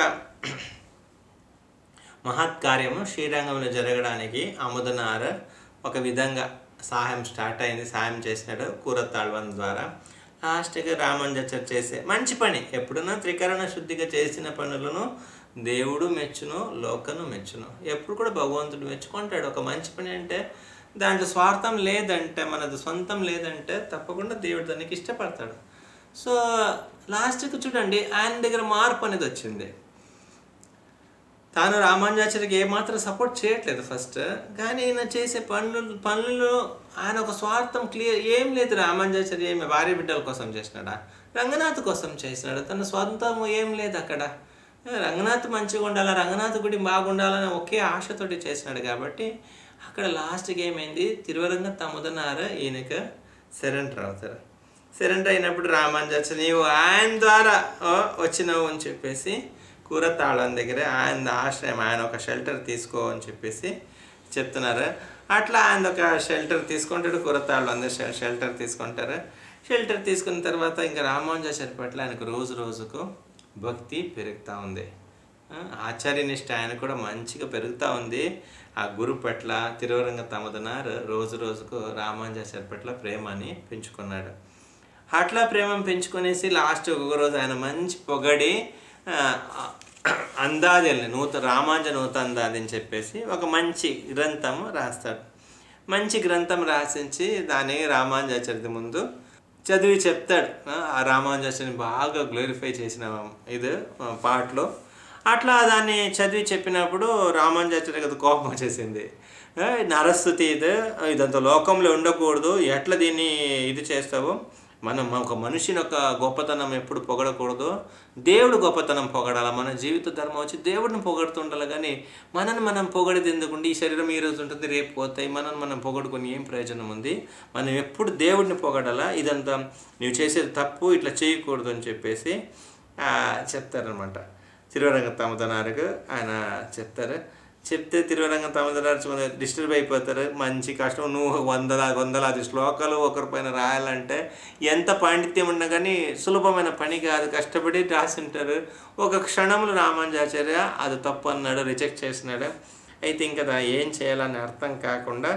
మహత్కార్యము శ్రీరంగంలో జరగడానికి అముదనార్ ఒక విధంగా సహాయం స్టార్ట్ అయింది సహాయం చేసినాడు కూరతాళ్వన్ ద్వారా లాస్ట్కి రామానుజాచార్య చేసే మంచి పని ఎప్పుడన్నా త్రికరణ శుద్ధిగా చేసిన పనులను దేవుడు మెచ్చును లోకను మెచ్చును ఎప్పుడు కూడా భగవంతుడు మెచ్చుకుంటాడు ఒక మంచి పని అంటే దాంట్లో స్వార్థం లేదంటే మనది సొంతం లేదంటే తప్పకుండా దేవుడు దానికి ఇష్టపడతాడు సో లాస్ట్కి చూడండి ఆయన దగ్గర మార్పు అనేది వచ్చింది తాను రామానుజాచార్యకి ఏమాత్రం సపోర్ట్ చేయట్లేదు ఫస్ట్ కానీ ఈయన చేసే పనులు పనులు ఆయన ఒక స్వార్థం క్లియర్ ఏం లేదు రామానుజాచార్య ఏమి భార్య బిడ్డల కోసం చేసినాడా రంగనాథ్ కోసం చేసినాడు తన స్వంతం ఏం లేదు అక్కడ రంగనాథ్ మంచిగా ఉండాలా రంగనాథ్ గుడి బాగుండాలని ఒకే ఆశతోటి చేసినాడు కాబట్టి అక్కడ లాస్ట్కి ఏమైంది తిరువరంగ తమ్ముదన్నారు ఈయనకు సరెండర్ అవుతారు సరెండర్ అయినప్పుడు రామానుజాచార్య నీవు ఆయన ద్వారా ఓ, వచ్చినావు అని చెప్పేసి కూరతాళం దగ్గర ఆయన ఆశ్రయం ఆయన ఒక షెల్టర్ తీసుకో అని చెప్పేసి చెప్తున్నారు అట్లా ఆయన ఒక షెల్టర్ తీసుకుంటాడు కూరతాళ్ళు అందరు షె- షెల్టర్ తీసుకుంటారు షెల్టర్ తీసుకున్న తర్వాత ఇంకా రామానుజాచార్య పట్ల ఆయనకు రోజు రోజుకు భక్తి పెరుగుతూ ఉంది ఆ, ఆచార్యనిష్ట ఆయన కూడా మంచిగా పెరుగుతూ ఉంది ఆ గురు పట్ల తిరువరంగ తమదనార్ రోజు రోజుకు రామానుజాచార్య పట్ల ప్రేమని పెంచుకున్నాడు అట్లా ప్రేమను పెంచుకునేసి లాస్ట్ ఒక రోజు ఆయన మంచి పొగడి ఆ, అందాజల్ని నూత రామాంజ నూత అందాది అని చెప్పేసి ఒక మంచి గ్రంథం రాస్తాడు మంచి గ్రంథం రాసించి దాన్ని రామానుజాచార్య ముందు చదివి చెప్తాడు ఆ, ఆ రామానుజాచార్యని బాగా గ్లోరిఫై చేసిన ఇది ఆ, పాటలో అట్లా దాన్ని చదివి చెప్పినప్పుడు రామానుజాచార్య అది కోపం వచ్చేసింది ఏ, నరస్థుతి ఇది ఇదంతా లోకంలో ఉండకూడదు ఎట్లా దీన్ని ఇది చేస్తావు మనం ఒక మనిషిని ఒక గొప్పతనం ఎప్పుడు పొగడకూడదు దేవుడు గొప్పతనం పొగడాల మన జీవిత ధర్మం వచ్చి దేవుడిని పొగడుతుండాలి కానీ మనని మనం పొగడిది ఎందుకుంటే ఈ శరీరం ఈ రోజు ఉంటుంది రేపు పోతాయి మనని మనం పొగడుకొని ఏం ప్రయోజనం ఉంది మనం ఎప్పుడు దేవుడిని పొగడాలా ఇదంతా నువ్వు చేసేది తప్పు ఇట్లా చేయకూడదు అని చెప్పేసి ఆ, చెప్తారనమాట తిరువరంగ తమదనారుకు ఆయన చెప్తారు చెప్తే తిరువరంగ తమదనారు డిస్టర్బ్ అయిపోతారు మంచి కష్టం నువ్వు వందల వందలాది శ్లోకాలు ఒకరి పైన రాయాలంటే ఎంత పాండిత్యం ఉన్నా కానీ సులభమైన పని కాదు కష్టపడి రాసింటారు ఒక క్షణంలో రామానుజాచార్య అది తప్పు అన్నాడు రిజెక్ట్ చేసినాడు అయితే ఇంకా దా- ఏం చేయాలని అర్థం కాకుండా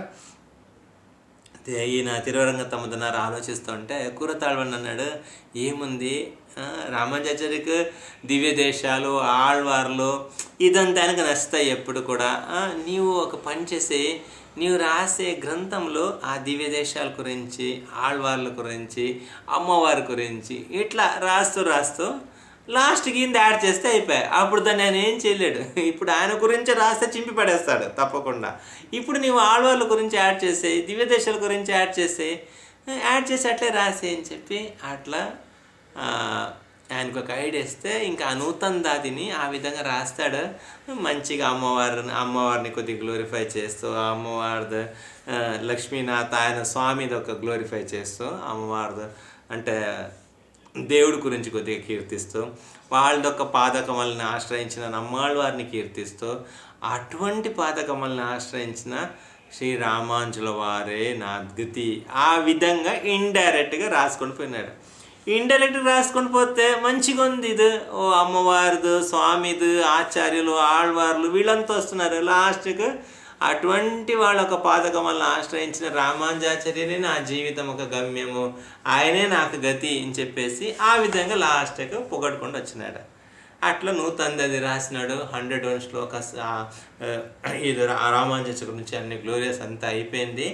తే- ఈయన తిరువరంగ తమ్ముదన్నారు ఆలోచిస్తుంటే కూరతాళ్వన్ అన్నాడు ఏముంది ఆ, రామానుజాచార్యకు దివ్య దేశాలు ఆళ్వార్లు ఇదంతా ఆయనకు నచ్చుతాయి ఎప్పుడు కూడా ఆ, నీవు ఒక పని చేసి నీవు రాసే గ్రంథంలో ఆ దివ్య దేశాల గురించి ఆళ్వార్ల గురించి అమ్మవారి గురించి ఇట్లా రాస్తూ రాస్తూ లాస్ట్కి ఇంత యాడ్ చేస్తే అయిపోయాయి అప్పుడు దాన్ని ఆయన ఏం చేయలేడు ఇప్పుడు ఆయన గురించి రాస్తే చింపి పడేస్తాడు తప్పకుండా ఇప్పుడు నీవు ఆడవాళ్ళ గురించి యాడ్ చేసేయి దివ్య దేశాల గురించి యాడ్ చేసేయి యాడ్ చేసి అట్లే రాసేయి అని చెప్పి అట్లా ఆ, ఆయనకు ఒక ఐడియా ఇస్తే ఇంకా ఆ నూతన దాదిని ఆ విధంగా రాస్తాడు మంచిగా అమ్మవారిని అమ్మవారిని కొద్దిగా గ్లోరిఫై చేస్తూ ఆ అమ్మవారిది ఆ, లక్ష్మీనాథ్ ఆయన స్వామిది ఒక గ్లోరిఫై చేస్తూ అమ్మవారిది అంటే దేవుడి గురించి కొద్దిగా కీర్తిస్తూ వాళ్ళదొక్క పాదకమల్ని ఆశ్రయించిన నమ్మాళ్ళ వారిని కీర్తిస్తూ అటువంటి పాదకమల్ని ఆశ్రయించిన శ్రీ రామాంజుల వారే నా గతి ఆ విధంగా ఇండైరెక్ట్గా రాసుకొని పోయినాడు ఇండైరెక్ట్గా రాసుకొని పోతే మంచిగా ఉంది ఇది ఓ అమ్మవారిది స్వామిది ఆచార్యులు ఆళ్వార్లు వీళ్ళంతా వస్తున్నారు లాస్ట్కి అటువంటి వాళ్ళ ఒక పాదకమల్ని ఆశ్రయించిన రామానుజాచార్యనే నా జీవితం ఒక గమ్యము ఆయనే నాకు గతి అని చెప్పేసి ఆ విధంగా లాస్ట్కి పొగడుకొని వచ్చినాడు అట్లా నూతనది అది రాసినాడు హండ్రెడ్ వన్ శ్లోకస్ ఆ, ఆ, ఇది రా- రామానుజాచార్య గురించి అన్ని గ్లోరియస్ అంతా అయిపోయింది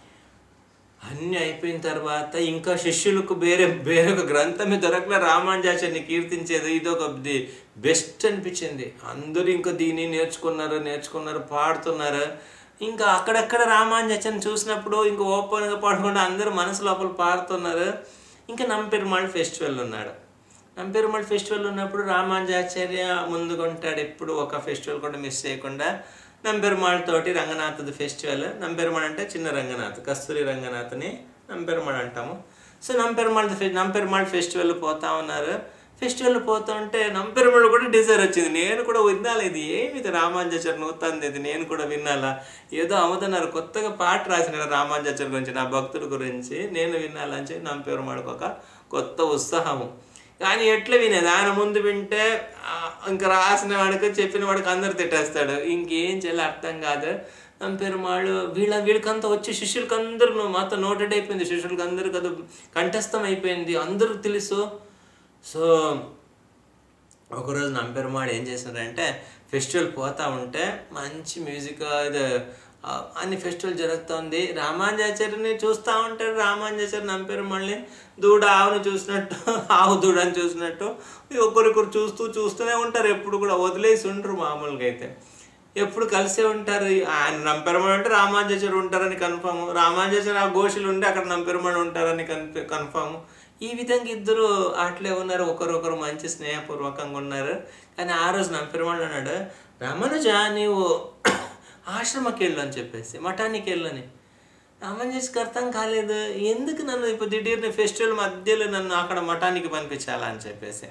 అన్నీ అయిపోయిన తర్వాత ఇంకా శిష్యులకు వేరే వేరే ఒక గ్రంథమే దొరకలే రామానుజాచార్యని కీర్తించేది ఇది ఒక ది- బెస్ట్ అనిపించింది అందరూ ఇంకా దీన్ని నేర్చుకున్నారు నేర్చుకున్నారు పాడుతున్నారు ఇంకా అక్కడక్కడ రామానుజాచార్యని చూసినప్పుడు ఇంకా ఓపెన్గా పాడకుండా అందరూ మనసు లోపల పాడుతున్నారు ఇంకా నంపెరుమాళ్ ఫెస్టివల్ ఉన్నాడు నంపెరుమాళ్ ఫెస్టివల్ ఉన్నప్పుడు రామానుజాచార్య ముందుకుంటాడు ఎప్పుడు ఒక ఫెస్టివల్ కూడా మిస్ చేయకుండా నంపెరుమాళ్ తోటి రంగనాథది ఫెస్టివల్ నంపెరుమాళ్ అంటే చిన్న రంగనాథ్ కస్తూరి రంగనాథ్ని నంపెరుమాళ్ అంటాము సో నంపెరుమాళ్ ఫె నంపెరుమాళ్ ఫెస్టివల్ పోతా ఉన్నారు ఫెస్టివల్ పోతుంటే నంపెరుమళ్ళు కూడా డిజైర్ వచ్చింది నేను కూడా వినాలి ఇది ఏమిది రామాంజాచారి నూతంది ఇది నేను కూడా వినాలా ఏదో అమ్ముతున్నారు కొత్తగా పాట రాసిన రామాంజాచారి గురించి నా భక్తుడి గురించి నేను వినాలని చెప్పి నంపెరుమళ్ళకి ఒక కొత్త ఉత్సాహము కానీ ఎట్లా వినేది ఆయన ముందు వింటే ఆ, ఇంకా రాసిన వాడికి చెప్పిన వాడికి అందరు తిట్టేస్తాడు ఇంకేం చేయాలి అర్థం కాదు పెరుమాళ్ళు వీళ్ళ వీళ్ళకంతా వచ్చి శిష్యులకి అందరూ మాతో నోటెడ్ అయిపోయింది శిష్యులకి అందరికి అది కంఠస్థం అయిపోయింది అందరికి తెలుసు సో ఒకరోజు నంపెరుమాడు ఏం చేశారంటే ఫెస్టివల్ పోతా ఉంటే మంచి మ్యూజిక్ ఇది ఆ, అన్ని ఫెస్టివల్ జరుగుతుంది రామాంజాచార్యని చూస్తూ ఉంటారు రామాంజాచార్య నంపెరుమాళ్ళని దూడ ఆవును చూసినట్టు ఆవు దూడని చూసినట్టు ఒకరికొకరు చూస్తూ చూస్తూనే ఉంటారు ఎప్పుడు కూడా వదిలేసి ఉండరు మామూలుగా అయితే ఎప్పుడు కలిసే ఉంటారు ఆయన నంపెరమణ అంటే రామాంజాచార్య ఉంటారని కన్ఫామ్ రామాంజాచార్య ఆ గోషులు ఉండి అక్కడ నంపెరమణ ఉంటారని కన్ఫ కన్ఫామ్ ఈ విధంగా ఇద్దరు అట్లే ఉన్నారు ఒకరొకరు మంచి స్నేహపూర్వకంగా ఉన్నారు కానీ ఆ రోజు నంపెరమణ అన్నాడు రమణుజ నీవు ఆశ్రమకి వెళ్ళు అని చెప్పేసి మఠానికి వెళ్ళని రామాంజేష్కి అర్థం కాలేదు ఎందుకు నన్ను ఇప్పుడు దిಢీర్ని ఫెస్టివల్ మధ్యలో నన్ను అక్కడ మఠానికి పంపించాలా అని చెప్పేసి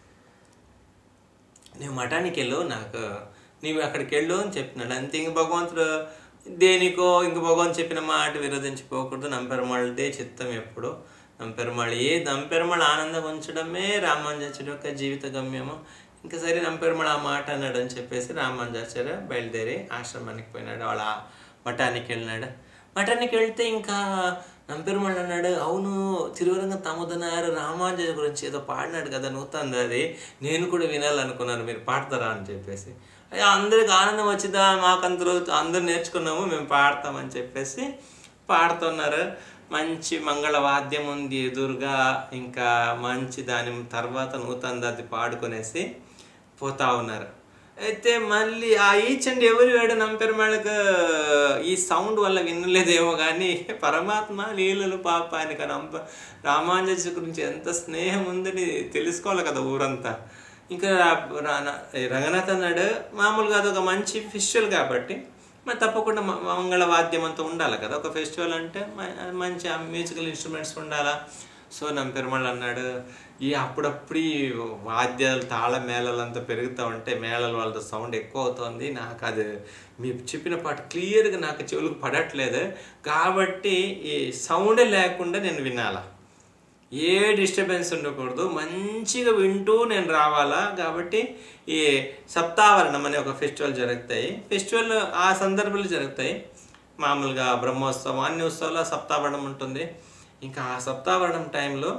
నువ్వు మఠానికి వెళ్ళు నాకు నీవు అక్కడికి వెళ్ళు అని చెప్పినాడు అంతే ఇంక భగవంతుడు దేనికో ఇంక భగవంతు చెప్పిన మాట విరోధించిపోకూడదు నంపెరమాళ్ళదే చిత్తం ఎప్పుడు నంపెరమాళ్ ఏ నంపెరమాళ్ ఆనందంగా ఉంచడమే రామానుజాచార్య యొక్క జీవిత గమ్యము ఇంకా సరే నంపెరమాళ్ ఆ మాట అన్నాడు అని చెప్పేసి రామానుజాచార్య బయలుదేరి ఆశ్రమానికి పోయినాడు వాళ్ళ మఠానికి వెళ్ళినాడు మఠానికి వెళ్తే ఇంకా నంపెరుమల్ అన్నాడు అవును తిరువరంగ తమ్ముదన్నారు రామానుజ గురించి ఏదో పాడినాడు కదా నూతంది అది నేను కూడా వినాలనుకున్నాను మీరు పాడతారా అని చెప్పేసి అయ్యా అందరికి ఆనందం వచ్చిందా మాకు అందరూ అందరూ నేర్చుకున్నాము మేము పాడతామని చెప్పేసి పాడుతున్నారు మంచి మంగళ వాద్యం ఉంది ఎదురుగా ఇంకా మంచి దాని తర్వాత నూతన అది పాడుకొనేసి పోతా ఉన్నారు అయితే మళ్ళీ ఆ ఈచ్ అండ్ ఎవరి వేడ నంపెరమాళ్ళకు ఈ సౌండ్ వల్ల వినలేదేమో కానీ పరమాత్మ లీలలు పాప ఆయనకు నంప రామానుజ గురించి ఎంత స్నేహం ఉందని తెలుసుకోవాలి కదా ఊరంతా ఇంకా రా- రా- రంగనాథ్ అన్నాడు మామూలుగా అది ఒక మంచి ఫెస్టివల్ కాబట్టి మరి తప్పకుండా మ- మంగళ వాద్యం అంతా ఉండాలి కదా ఒక ఫెస్టివల్ అంటే మ- మంచి మ్యూజికల్ ఇన్స్ట్రుమెంట్స్ ఉండాలా సో నమ్మ పెరుమాళ్ళు అన్నాడు ఈ అప్పుడప్పుడు ఈ వాద్యాలు తాళ మేళాలు అంతా పెరుగుతూ ఉంటే మేళాల వాళ్ళ సౌండ్ ఎక్కువ అవుతుంది నాకు అది మీరు చెప్పిన పాట క్లియర్గా నాకు చెవులకు పడట్లేదు కాబట్టి ఈ సౌండే లేకుండా నేను వినాలా ఏ డిస్టర్బెన్స్ ఉండకూడదు మంచిగా వింటూ నేను రావాలా కాబట్టి ఈ సప్తావరణం అనే ఒక ఫెస్టివల్ జరుగుతాయి ఫెస్టివల్ ఆ సందర్భాలు జరుగుతాయి మామూలుగా బ్రహ్మోత్సవం అన్ని ఉత్సవాలు సప్తావరణం ఉంటుంది ఇంకా ఆ సప్తావరణం టైంలో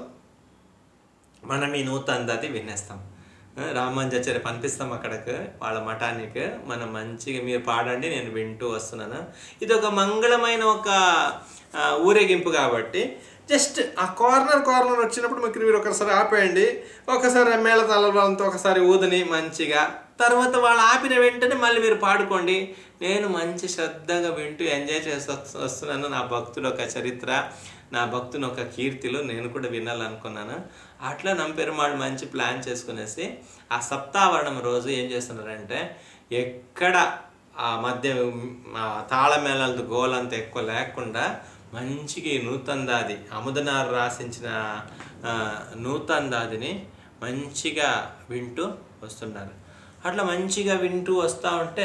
మనం ఈ నూతన అది వినేస్తాం ఆ, రామానుజాచార్య పంపిస్తాం అక్కడికి వాళ్ళ మఠానికి మనం మంచిగా మీరు పాడండి నేను వింటూ వస్తున్నాను ఇది ఒక మంగళమైన ఒక ఆ, ఊరేగింపు కాబట్టి జస్ట్ ఆ కార్నర్ కార్నర్ వచ్చినప్పుడు మీకు మీరు ఒకసారి ఆపేయండి ఒకసారి మేళ తలతో ఒకసారి ఊదని మంచిగా తర్వాత వాళ్ళు ఆపిన వెంటనే మళ్ళీ మీరు పాడుకోండి నేను మంచి శ్రద్ధగా వింటూ ఎంజాయ్ చేసి వస్తు- వస్తున్నాను నా భక్తుడు ఒక చరిత్ర నా భక్తుని ఒక కీర్తిలో నేను కూడా వినాలనుకున్నాను అట్లా నంపెరుమాళ్ళు మంచి ప్లాన్ చేసుకునేసి ఆ సప్తావరణం రోజు ఏం చేస్తున్నారంటే ఎక్కడ ఆ మధ్య ఆ తాళమేళాలతో గోలంత ఎక్కువ లేకుండా మంచిగా ఈ నూతందాది అముదనారు రాసించిన ఆ, నూతందాదిని మంచిగా వింటూ వస్తున్నారు అట్లా మంచిగా వింటూ వస్తూ ఉంటే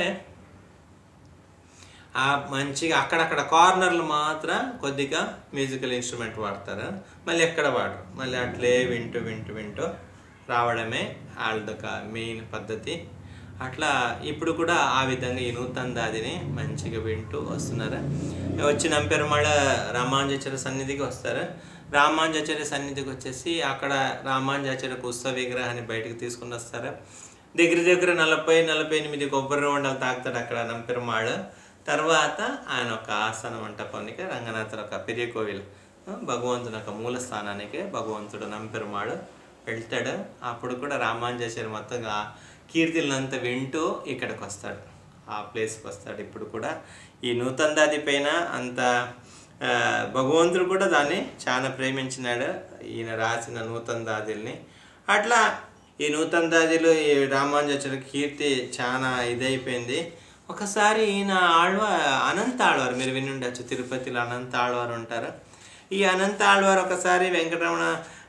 ఆ మంచిగా అక్కడక్కడ కార్నర్లు మాత్రం కొద్దిగా మ్యూజికల్ ఇన్స్ట్రుమెంట్ వాడతారు మళ్ళీ ఎక్కడ వాడరు మళ్ళీ అట్లే వింటూ వింటూ వింటూ రావడమే వాళ్ళదొక మెయిన్ పద్ధతి అట్లా ఇప్పుడు కూడా ఆ విధంగా ఈ నూతన దాదిని మంచిగా వింటూ వస్తున్నారు వచ్చిన పెరుమాళ రామానుజాచార్య సన్నిధికి వస్తారు రామానుజాచార్య సన్నిధికి వచ్చేసి అక్కడ రామానుజాచార్య ఉత్సవ విగ్రహాన్ని బయటకు తీసుకుని వస్తారు దగ్గర దగ్గర నలభై నలభై ఎనిమిది కొబ్బరి వండలు తాకుతాడు అక్కడ నంపెరుమాళ్ తర్వాత ఆయన ఒక ఆసన మంటపానికి రంగనాథుడు ఒక పెరియ కోవిల్ భగవంతుని ఒక మూల స్థానానికి భగవంతుడు నంపెరుమాళ్ వెళ్తాడు అప్పుడు కూడా రామానుజాచార్య మొత్తంగా కీర్తిలంతా వింటూ ఇక్కడికి వస్తాడు ఆ ప్లేస్కి వస్తాడు ఇప్పుడు కూడా ఈ నూతనదాది పైన అంత ఆ, భగవంతుడు కూడా దాన్ని చాలా ప్రేమించినాడు ఈయన రాసిన నూతన దాదిల్ని అట్లా ఈ నూతన దాదిలో ఈ రామానుజాచార్య కీర్తి చాలా ఇదైపోయింది ఒకసారి ఈయన ఆళ్వ అనంత ఆళ్వారు మీరు విని ఉండొచ్చు తిరుపతిలో అనంత ఆళ్వారు ఉంటారు ఈ అనంత ఆళ్వారు ఒకసారి వెంకటరమణ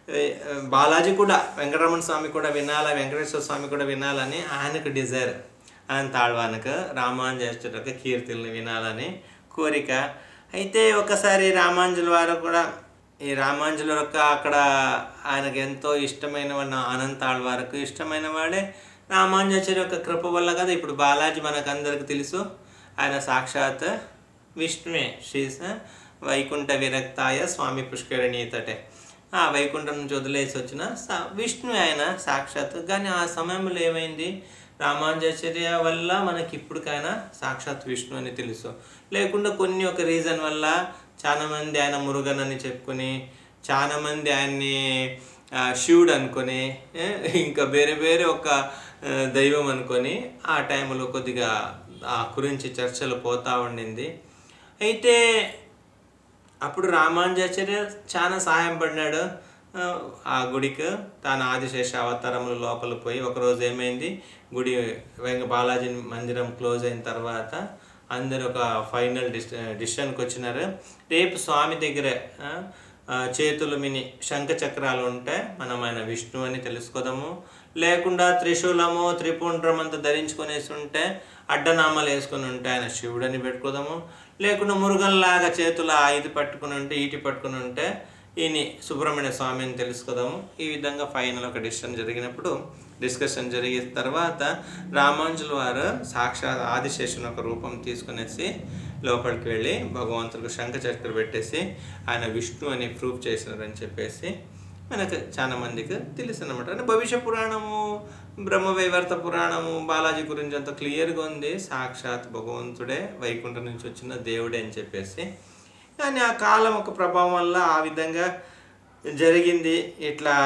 ఏ, బాలాజీ కూడా వెంకటరమణ స్వామి కూడా వినాలా వెంకటేశ్వర స్వామి కూడా వినాలని ఆయనకు డిజైర్ ఆయన తాழ்వానకు రామానుజాచార్య యొక్క కీర్తుల్ని వినాలని కోరిక అయితే ఒకసారి రామాంజుల వారు కూడా ఈ రామాంజుల యొక్క అక్కడ ఆయనకు ఎంతో ఇష్టమైన వాడు అనంత ఆళ్వారకు ఇష్టమైన వాడే రామానుజాచార్య యొక్క కృప వల్ల కదా ఇప్పుడు బాలాజీ మనకు అందరికి తెలుసు ఆయన సాక్షాత్ విష్ణువే శ్రీ స- వైకుంఠ విరక్తాయ స్వామి పుష్కరిణీతటే ఆ వైకుంఠం నుంచి వదిలేసి వచ్చిన సా- విష్ణు ఆయన సాక్షాత్ కానీ ఆ సమయంలో ఏమైంది రామానుజాచార్య వల్ల మనకి ఇప్పటికైనా సాక్షాత్ విష్ణు అని తెలుసు లేకుండా కొన్ని ఒక రీజన్ వల్ల చాలా మంది ఆయన మురుగన్ అని చెప్పుకొని చాలా మంది ఆయన్ని ఆ, శివుడు అనుకొని ఏ, ఇంకా వేరే వేరే ఒక ఆ, దైవం అనుకొని ఆ టైంలో కొద్దిగా ఆ గురించి చర్చలు పోతా ఉండింది అయితే అప్పుడు రామానుజాచార్య చాలా సహాయం పడినాడు ఆ, ఆ గుడికి తాను ఆదిశేష అవతారంలో లోపల పోయి ఒకరోజు ఏమైంది గుడి వెంక బాలాజీ మందిరం క్లోజ్ అయిన తర్వాత అందరు ఒక ఫైనల్ డిస్ డిసిషన్కి వచ్చినారు రేపు స్వామి దగ్గరే ఆ, ఆ, చేతులు మిని శంఖ చక్రాలు ఉంటే మనం ఆయన విష్ణు అని తెలుసుకోదాము లేకుండా త్రిశూలము త్రిపుండ్రం అంతా ధరించుకునేసి ఉంటే అడ్డనామాలు వేసుకుని ఉంటే ఆయన శివుడని పెట్టుకోదాము లేకుండా మురుగన్లాగా చేతుల ఇది పట్టుకుని ఉంటే ఈటి పట్టుకుని ఉంటే ఈయన సుబ్రహ్మణ్య స్వామి అని తెలుసుకోదాము ఈ విధంగా ఫైనల్ ఒక డిసిషన్ జరిగినప్పుడు డిస్కషన్ జరిగిన తర్వాత రామాంజుల వారు సాక్షాత్ ఆదిశేషుని ఒక రూపం తీసుకునేసి లోపలికి వెళ్ళి భగవంతుడికి శంఖ చక్ర పెట్టేసి ఆయన విష్ణు అని ప్రూవ్ చేసినారని చెప్పేసి మనకు చాలా మందికి తెలుసు అనమాట అంటే భవిష్య పురాణము బ్రహ్మవైవర్త పురాణము బాలాజీ గురించి అంత క్లియర్గా ఉంది సాక్షాత్ భగవంతుడే వైకుంఠం నుంచి వచ్చిన దేవుడే అని చెప్పేసి కానీ ఆ కాలం ఒక ప్రభావం వల్ల ఆ విధంగా జరిగింది ఇట్లా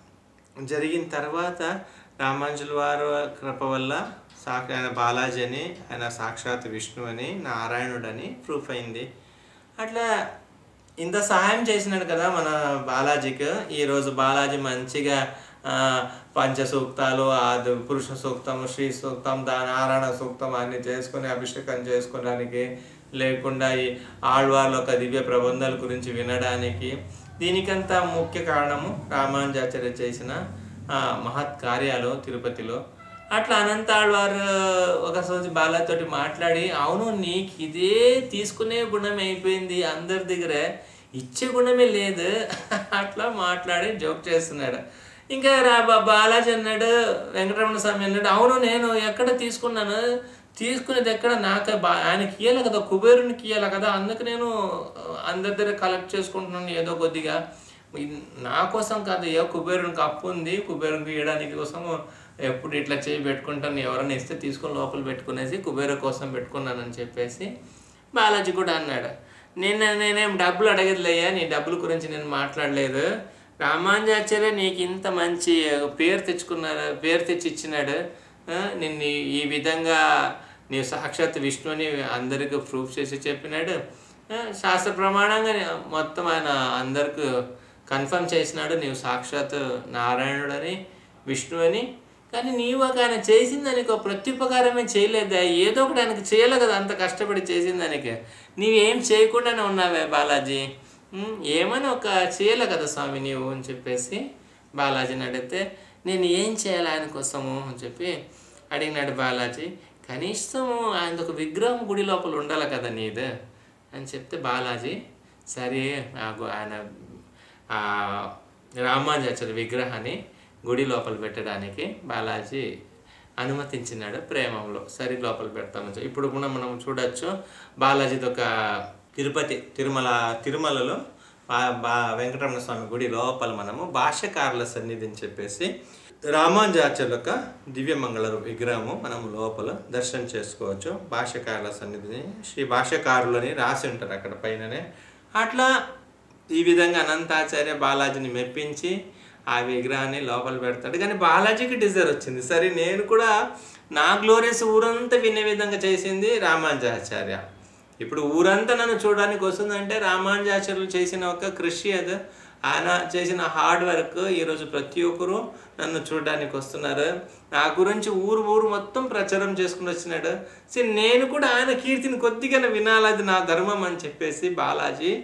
జరిగిన తర్వాత రామాంజుల వారు కృప వల్ల సాక్ష ఆయన బాలాజీ అని ఆయన సాక్షాత్ విష్ణు అని నారాయణుడని ప్రూఫ్ అయింది అట్లా ఇంత సహాయం చేసినాడు కదా మన బాలాజీకి ఈరోజు బాలాజీ మంచిగా ఆ, పంచ సూక్తాలు అది పురుష సూక్తం శ్రీ సూక్తం దా నారాయణ సూక్తం అన్ని చేసుకుని అభిషేకం చేసుకోవడానికి లేకుండా ఈ ఆళ్వార్ల యొక్క దివ్య ప్రబంధాల గురించి వినడానికి దీనికంతా ముఖ్య కారణము రామానుజాచార్య చేసిన ఆ, మహత్ కార్యాలు తిరుపతిలో అట్లా అనంత ఆళ్వారు ఒక రోజు బాలాతోటి మాట్లాడి అవును నీకు ఇదే తీసుకునే గుణం అయిపోయింది అందరి దగ్గర ఇచ్చే గుణమే లేదు అట్లా మాట్లాడి జోక్ చేస్తున్నాడు ఇంకా రా బా- బాలాజీ అన్నాడు వెంకటరమణ స్వామి అన్నాడు అవును నేను ఎక్కడ తీసుకున్నాను తీసుకునేది ఎక్కడ నాకే బా ఆయనకి ఇయ్యాలి కదా కుబేరునికి ఇయ్యాలి కదా అందుకు నేను అందరి దగ్గర కలెక్ట్ చేసుకుంటున్నాను ఏదో కొద్దిగా ఇది నా కోసం కాదు ఏ కుబేరునికి అప్పు ఉంది కుబేరునికి ఇవ్వడానికి కోసం ఎప్పుడు ఇట్లా చేయి పెట్టుకుంటాను ఎవరైనా ఇస్తే తీసుకొని లోపల పెట్టుకునేసి కుబేర కోసం పెట్టుకున్నానని చెప్పేసి బాలాజీ కూడా అన్నాడు నేను నేనేం డబ్బులు అడగదులేయ్యా నీ డబ్బుల గురించి నేను మాట్లాడలేదు రామానుజాచార్య నీకు ఇంత మంచి పేరు తెచ్చుకున్నారు పేరు తెచ్చి ఇచ్చినాడు ఆ, నిన్ను ఈ- ఈ విధంగా నీ సాక్షాత్ విష్ణుని అందరికి ప్రూఫ్ చేసి చెప్పినాడు ఆ, శాస్త్ర ప్రమాణంగా నే- మొత్తం ఆయన అందరికి కన్ఫర్మ్ చేసినాడు నీవు సాక్షాత్ నారాయణుడని విష్ణు అని కానీ నీవు ఒక ఆయన చేసిన దానికి ఒక ప్రత్యుపకారమే చేయలేదా ఏదో ఒకటి ఆయనకి చేయలే కదా అంత కష్టపడి చేసిన దానికి నీవేం చేయకుండానే ఉన్నావే బాలాజీ ఉమ్, ఏమని ఒక చేయలే కదా స్వామి నీవు అని చెప్పేసి బాలాజీని అడిగితే నేను ఏం చేయాలి ఆయన కోసము అని చెప్పి అడిగినాడు బాలాజీ కనీసం ఆయన ఒక విగ్రహం గుడి లోపల ఉండాలి కదా నీది అని చెప్తే బాలాజీ సరే ఆ గు- ఆయన ఆ రామానుజాచార్య విగ్రహాన్ని గుడి లోపల పెట్టడానికి బాలాజీ అనుమతించినాడు ప్రేమంలో సరే లోపల పెడతామని చెప్పి. ఇప్పుడు కూడా మనం చూడొచ్చు బాలాజీది ఒక తిరుపతి తిరుమల తిరుమలలో బా బా వెంకటరమణ స్వామి గుడి లోపల మనము భాష్యకారుల సన్నిధి అని చెప్పేసి రామానుజాచార్యుల యొక్క దివ్యమంగళ విగ్రహము మనం లోపల దర్శనం చేసుకోవచ్చు భాష్యకారుల సన్నిధిని శ్రీ భాష్యకారులని రాసి ఉంటారు అక్కడ పైననే అట్లా ఈ విధంగా అనంతాచార్య బాలాజీని మెప్పించి ఆ విగ్రహాన్ని లోపల పెడతాడు కానీ బాలాజీకి డిజైర్ వచ్చింది సరే నేను కూడా నా గ్లోరియస్ ఊరంతా వినే విధంగా చేసింది రామానుజాచార్య ఇప్పుడు ఊరంతా నన్ను చూడడానికి వస్తుందంటే రామానుజాచార్యులు చేసిన ఒక కృషి అది ఆయన చేసిన హార్డ్ వర్క్ ఈరోజు ప్రతి ఒక్కరు నన్ను చూడడానికి వస్తున్నారు నా గురించి ఊరు ఊరు మొత్తం ప్రచారం చేసుకుని వచ్చినాడు సరే నేను కూడా ఆయన కీర్తిని కొద్దిగా వినాలి అది నా ధర్మం అని చెప్పేసి బాలాజీ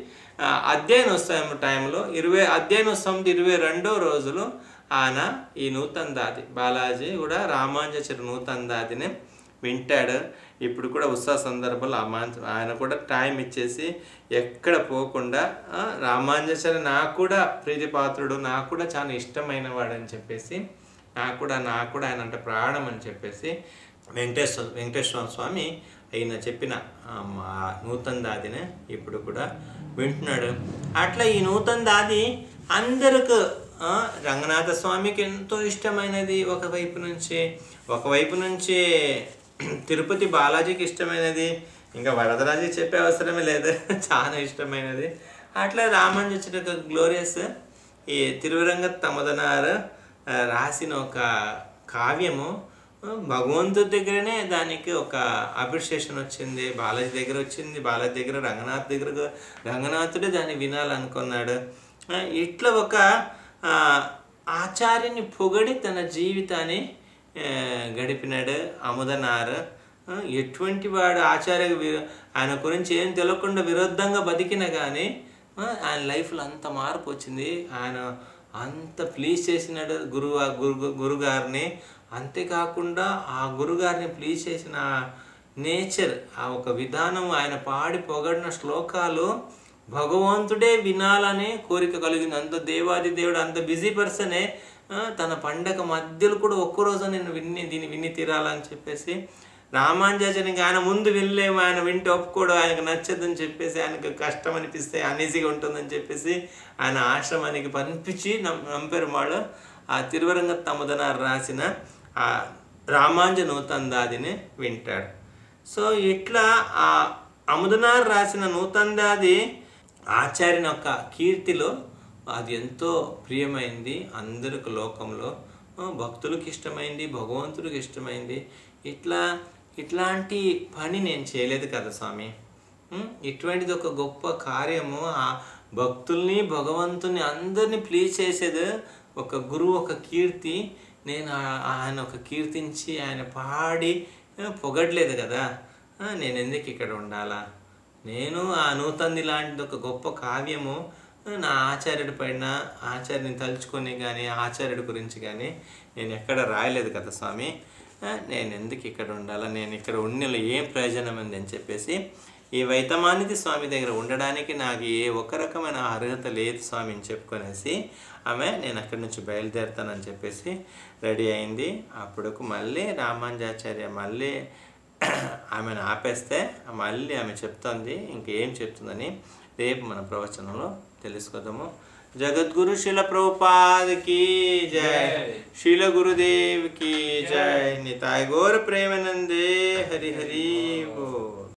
ఆ, అధ్యయనోత్సవం టైంలో ఇరవై అధ్యయనోత్సవం ఇరవై రెండో రోజులు ఆయన ఈ నూతన దాది బాలాజీ కూడా రామాంజచరి నూతన దాదిని వింటాడు ఇప్పుడు కూడా ఉత్సవ సందర్భంలో ఆ మాన్- ఆయన కూడా టైం ఇచ్చేసి ఎక్కడ పోకుండా ఆ, రామాంజచరి నాకు కూడా ప్రీతిపాత్రుడు నాకు కూడా చాలా ఇష్టమైన వాడు అని చెప్పేసి నాకు కూడా నాకు కూడా ఆయన అంటే ప్రాణం అని చెప్పేసి వెంకటేశ్వర వెంకటేశ్వర స్వామి ఆయన చెప్పిన ఆ, మా నూతన దాదిని ఇప్పుడు కూడా వింటున్నాడు అట్లా ఈ నూతన దాది అందరికి ఆ, రంగనాథ స్వామికి ఎంతో ఇష్టమైనది ఒకవైపు నుంచి ఒకవైపు నుంచి తిరుపతి బాలాజీకి ఇష్టమైనది ఇంకా వరదరాజుకి చెప్పే అవసరమే లేదు చాలా ఇష్టమైనది అట్లా రామానుజుడి యొక్క గ్లోరియస్ ఈ తిరువరంగ తమదనారు ఆ, రాసిన ఒక కావ్యము ఆ, భగవంతుడి దగ్గరనే దానికి ఒక అప్రిషియేషన్ వచ్చింది బాలాజీ దగ్గర వచ్చింది బాలాజీ దగ్గర రంగనాథ్ దగ్గర రంగనాథుడే దాన్ని వినాలనుకున్నాడు ఆ, ఇట్లా ఒక ఆ, ఆచార్యుని పొగడి తన జీవితాన్ని ఆ, గడిపినాడు అముదనార్ ఆ, ఎటువంటి వాడు ఆచార్య వి- ఆయన గురించి ఏం తెలియకుండా విరుద్ధంగా బతికినా కానీ ఆ, ఆయన లైఫ్లో అంత మార్పు వచ్చింది ఆయన అంత ప్లీజ్ చేసినాడు గురువు గురు గురుగారిని అంతేకాకుండా ఆ గురుగారిని ప్లీజ్ చేసిన నేచర్ ఆ ఒక విధానం ఆయన పాడి పొగడిన శ్లోకాలు భగవంతుడే వినాలనే కోరిక కలిగింది అంత దేవాది దేవుడు అంత బిజీ పర్సనే ఆ, తన పండగ మధ్యలో కూడా ఒక్కరోజు నేను విన్ని దీన్ని విని తీరాలని చెప్పేసి రామాంజాచరికి ఆయన ముందు వెళ్ళేమో ఆయన వింటే ఒప్పుకోడు ఆయనకు నచ్చదని చెప్పేసి ఆయనకు కష్టం అనిపిస్తే అనీజీగా ఉంటుందని చెప్పేసి ఆయన ఆశ్రమానికి పంపించి నం నంపారు వాళ్ళు ఆ తిరువరంగ తమదనారు రాసిన ఆ రామాంజ నూతందాదిని వింటాడు సో ఇట్లా ఆ అముదనార్ రాసిన నూతందాది ఆచార్యుని యొక్క కీర్తిలో అది ఎంతో ప్రియమైంది అందరికి లోకంలో ఆ, భక్తులకు ఇష్టమైంది భగవంతుడికి ఇష్టమైంది ఇట్లా ఇట్లాంటి పని నేను చేయలేదు కదా స్వామి ఉం? ఇటువంటిది ఒక గొప్ప కార్యము ఆ భక్తుల్ని భగవంతుని అందరినీ ప్లీజ్ చేసేది ఒక గురువు ఒక కీర్తి నేను ఆ- ఆయన ఒక కీర్తించి ఆయన పాడి ఆ, పొగడలేదు కదా ఆ, నేను ఎందుకు ఇక్కడ ఉండాలా నేను ఆ నూతంది లాంటిది ఒక గొప్ప కావ్యము ఆ, నా ఆచార్యుడి పైన ఆచార్యుని తలుచుకొని కానీ ఆచార్యుడి గురించి కానీ నేను ఎక్కడ రాయలేదు కదా స్వామి ఆ, నేను ఎందుకు ఇక్కడ ఉండాలా నేను ఇక్కడ ఉన్నలో ఏం ప్రయోజనం ఉంది అని చెప్పేసి ఈ వైతమానిధి స్వామి దగ్గర ఉండడానికి నాకు ఏ ఒక్క రకమైన అర్హత లేదు స్వామి అని చెప్పుకొనేసి ఆమె నేను అక్కడి నుంచి బయలుదేరుతానని చెప్పేసి రెడీ అయింది అప్పుడుకు మళ్ళీ రామానుజాచార్య మళ్ళీ ఆమెను ఆపేస్తే మళ్ళీ ఆమె చెప్తుంది ఇంకేం చెప్తుందని రేపు మన ప్రవచనంలో తెలుసుకుందాము జగద్గురు శిల ప్రభుపాదకి జై శిల గురుదేవ్ की जय निताय गौर प्रेमानंदे हरि हरि बोल